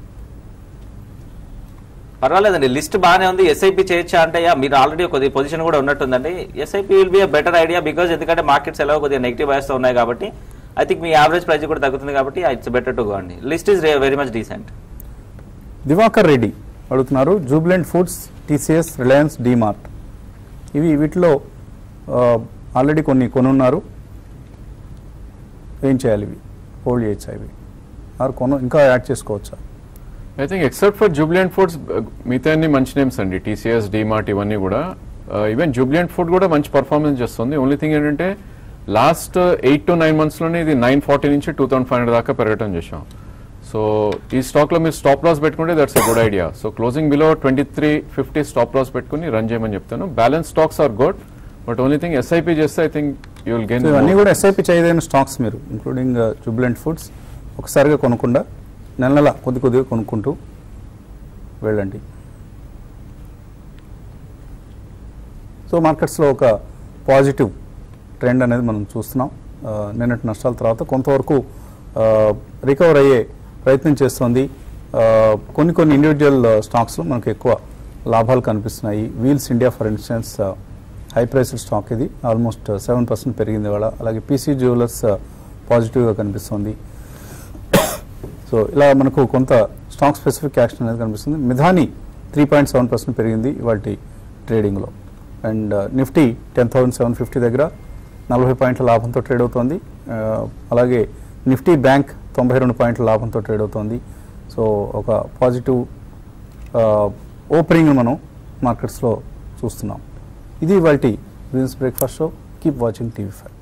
పర్వాలేదండి లిస్ట్ బాగానే ఉంది ఎస్ఐపి చేయొచ్చా అంటే యా, మీరు ఆల్రెడీ కొద్ది పొజిషన్ కూడా ఉన్నట్టుందండి SIP will be a better idea because ఎందుకంటే మార్కెట్స్ ఎలా కొద్దిగా నెగిటివ్ తో ఉన్నాయి కాబట్టి ఐ థింక్ మీ యావరేజ్ ప్రైస్ కూడా తగ్గుతుంది కాబట్టి ఇట్స్ బెటర్ టు గో అండి list is very much decent Diwakar Reddy అడుగుతున్నారు Jubilant Foods TCS Reliance DMart ఇవి వీటిలో ఆల్రెడీ కొన్ని కొనున్నారు ఏం చేయాలి ఇవి హోల్డ్ చేయొచ్చా ఇవి ఆర్ కొను ఇంకా యాడ్ చేసుకోవచ్చా I think except for Jubilant Foods మిగతా అన్ని మంచి నేమ్స్ అండి టీసీఎస్ డీమార్ట్ ఇవన్నీ కూడా ఈవెన్ జూబ్లియంట్ ఫుడ్ కూడా మంచి పర్ఫార్మెన్స్ చేస్తుంది ఓన్లీ థింగ్ ఏంటంటే లాస్ట్ ఎయిట్ టు నైన్ మంత్స్లోనే ఇది నైన్ ఫార్టీ నుంచి టూ థౌసండ్ ఫైవ్ హండ్రెడ్ దాకా పెరగటం చేసాం సో ఈ స్టాక్లో మీరు స్టాప్ లాస్ పెట్టుకుంటే that's a good idea so closing below twenty three fifty stop loss పెట్టుకుని రన్ చేయమని చెప్తాను balance stocks are good but only thing SIP చేస్తే I think you will gain so ఇవన్నీ కూడా ఎస్ఐపి చేయదైన స్టాక్స్ మీరు including Jubilant foods ఒకసారిగా కొనకుండా నెల నెల కొద్ది కొద్దిగా కొనుక్కుంటూ వెళ్ళండి సో మార్కెట్స్లో ఒక పాజిటివ్ ట్రెండ్ అనేది మనం చూస్తున్నాం ఆ, నిన్నటి నష్టాల తర్వాత కొంతవరకు రికవర్ అయ్యే ప్రయత్నం చేస్తోంది ఆ, కొన్ని కొన్ని ఇండివిజువల్ స్టాక్స్లో మనకు ఎక్కువ లాభాలు కనిపిస్తున్నాయి Wheels India for instance high priced stock ఇది ఆల్మోస్ట్ సెవెన్ పర్సెంట్ పెరిగింది ఇవాళ అలాగే పీసీ జ్యువెలర్స్ పాజిటివ్గా కనిపిస్తుంది సో ఇలా మనకు కొంత స్టాక్ స్పెసిఫిక్ యాక్షన్ అనేది కనిపిస్తుంది Midhani three point seven percent పెరిగింది వాటి ట్రేడింగ్లో and Nifty ten thousand seven fifty దగ్గర నలభై పాయింట్ల లాభంతో ట్రేడ్ అవుతోంది ఆ, అలాగే నిఫ్టీ బ్యాంక్ తొంభై రెండు పాయింట్ల లాభంతో ట్రేడ్ అవుతోంది సో సో ఒక పాజిటివ్ ఓపెనింగ్ మనం మార్కెట్స్లో చూస్తున్నాం ఇది వాటి business breakfast show keep watching TV five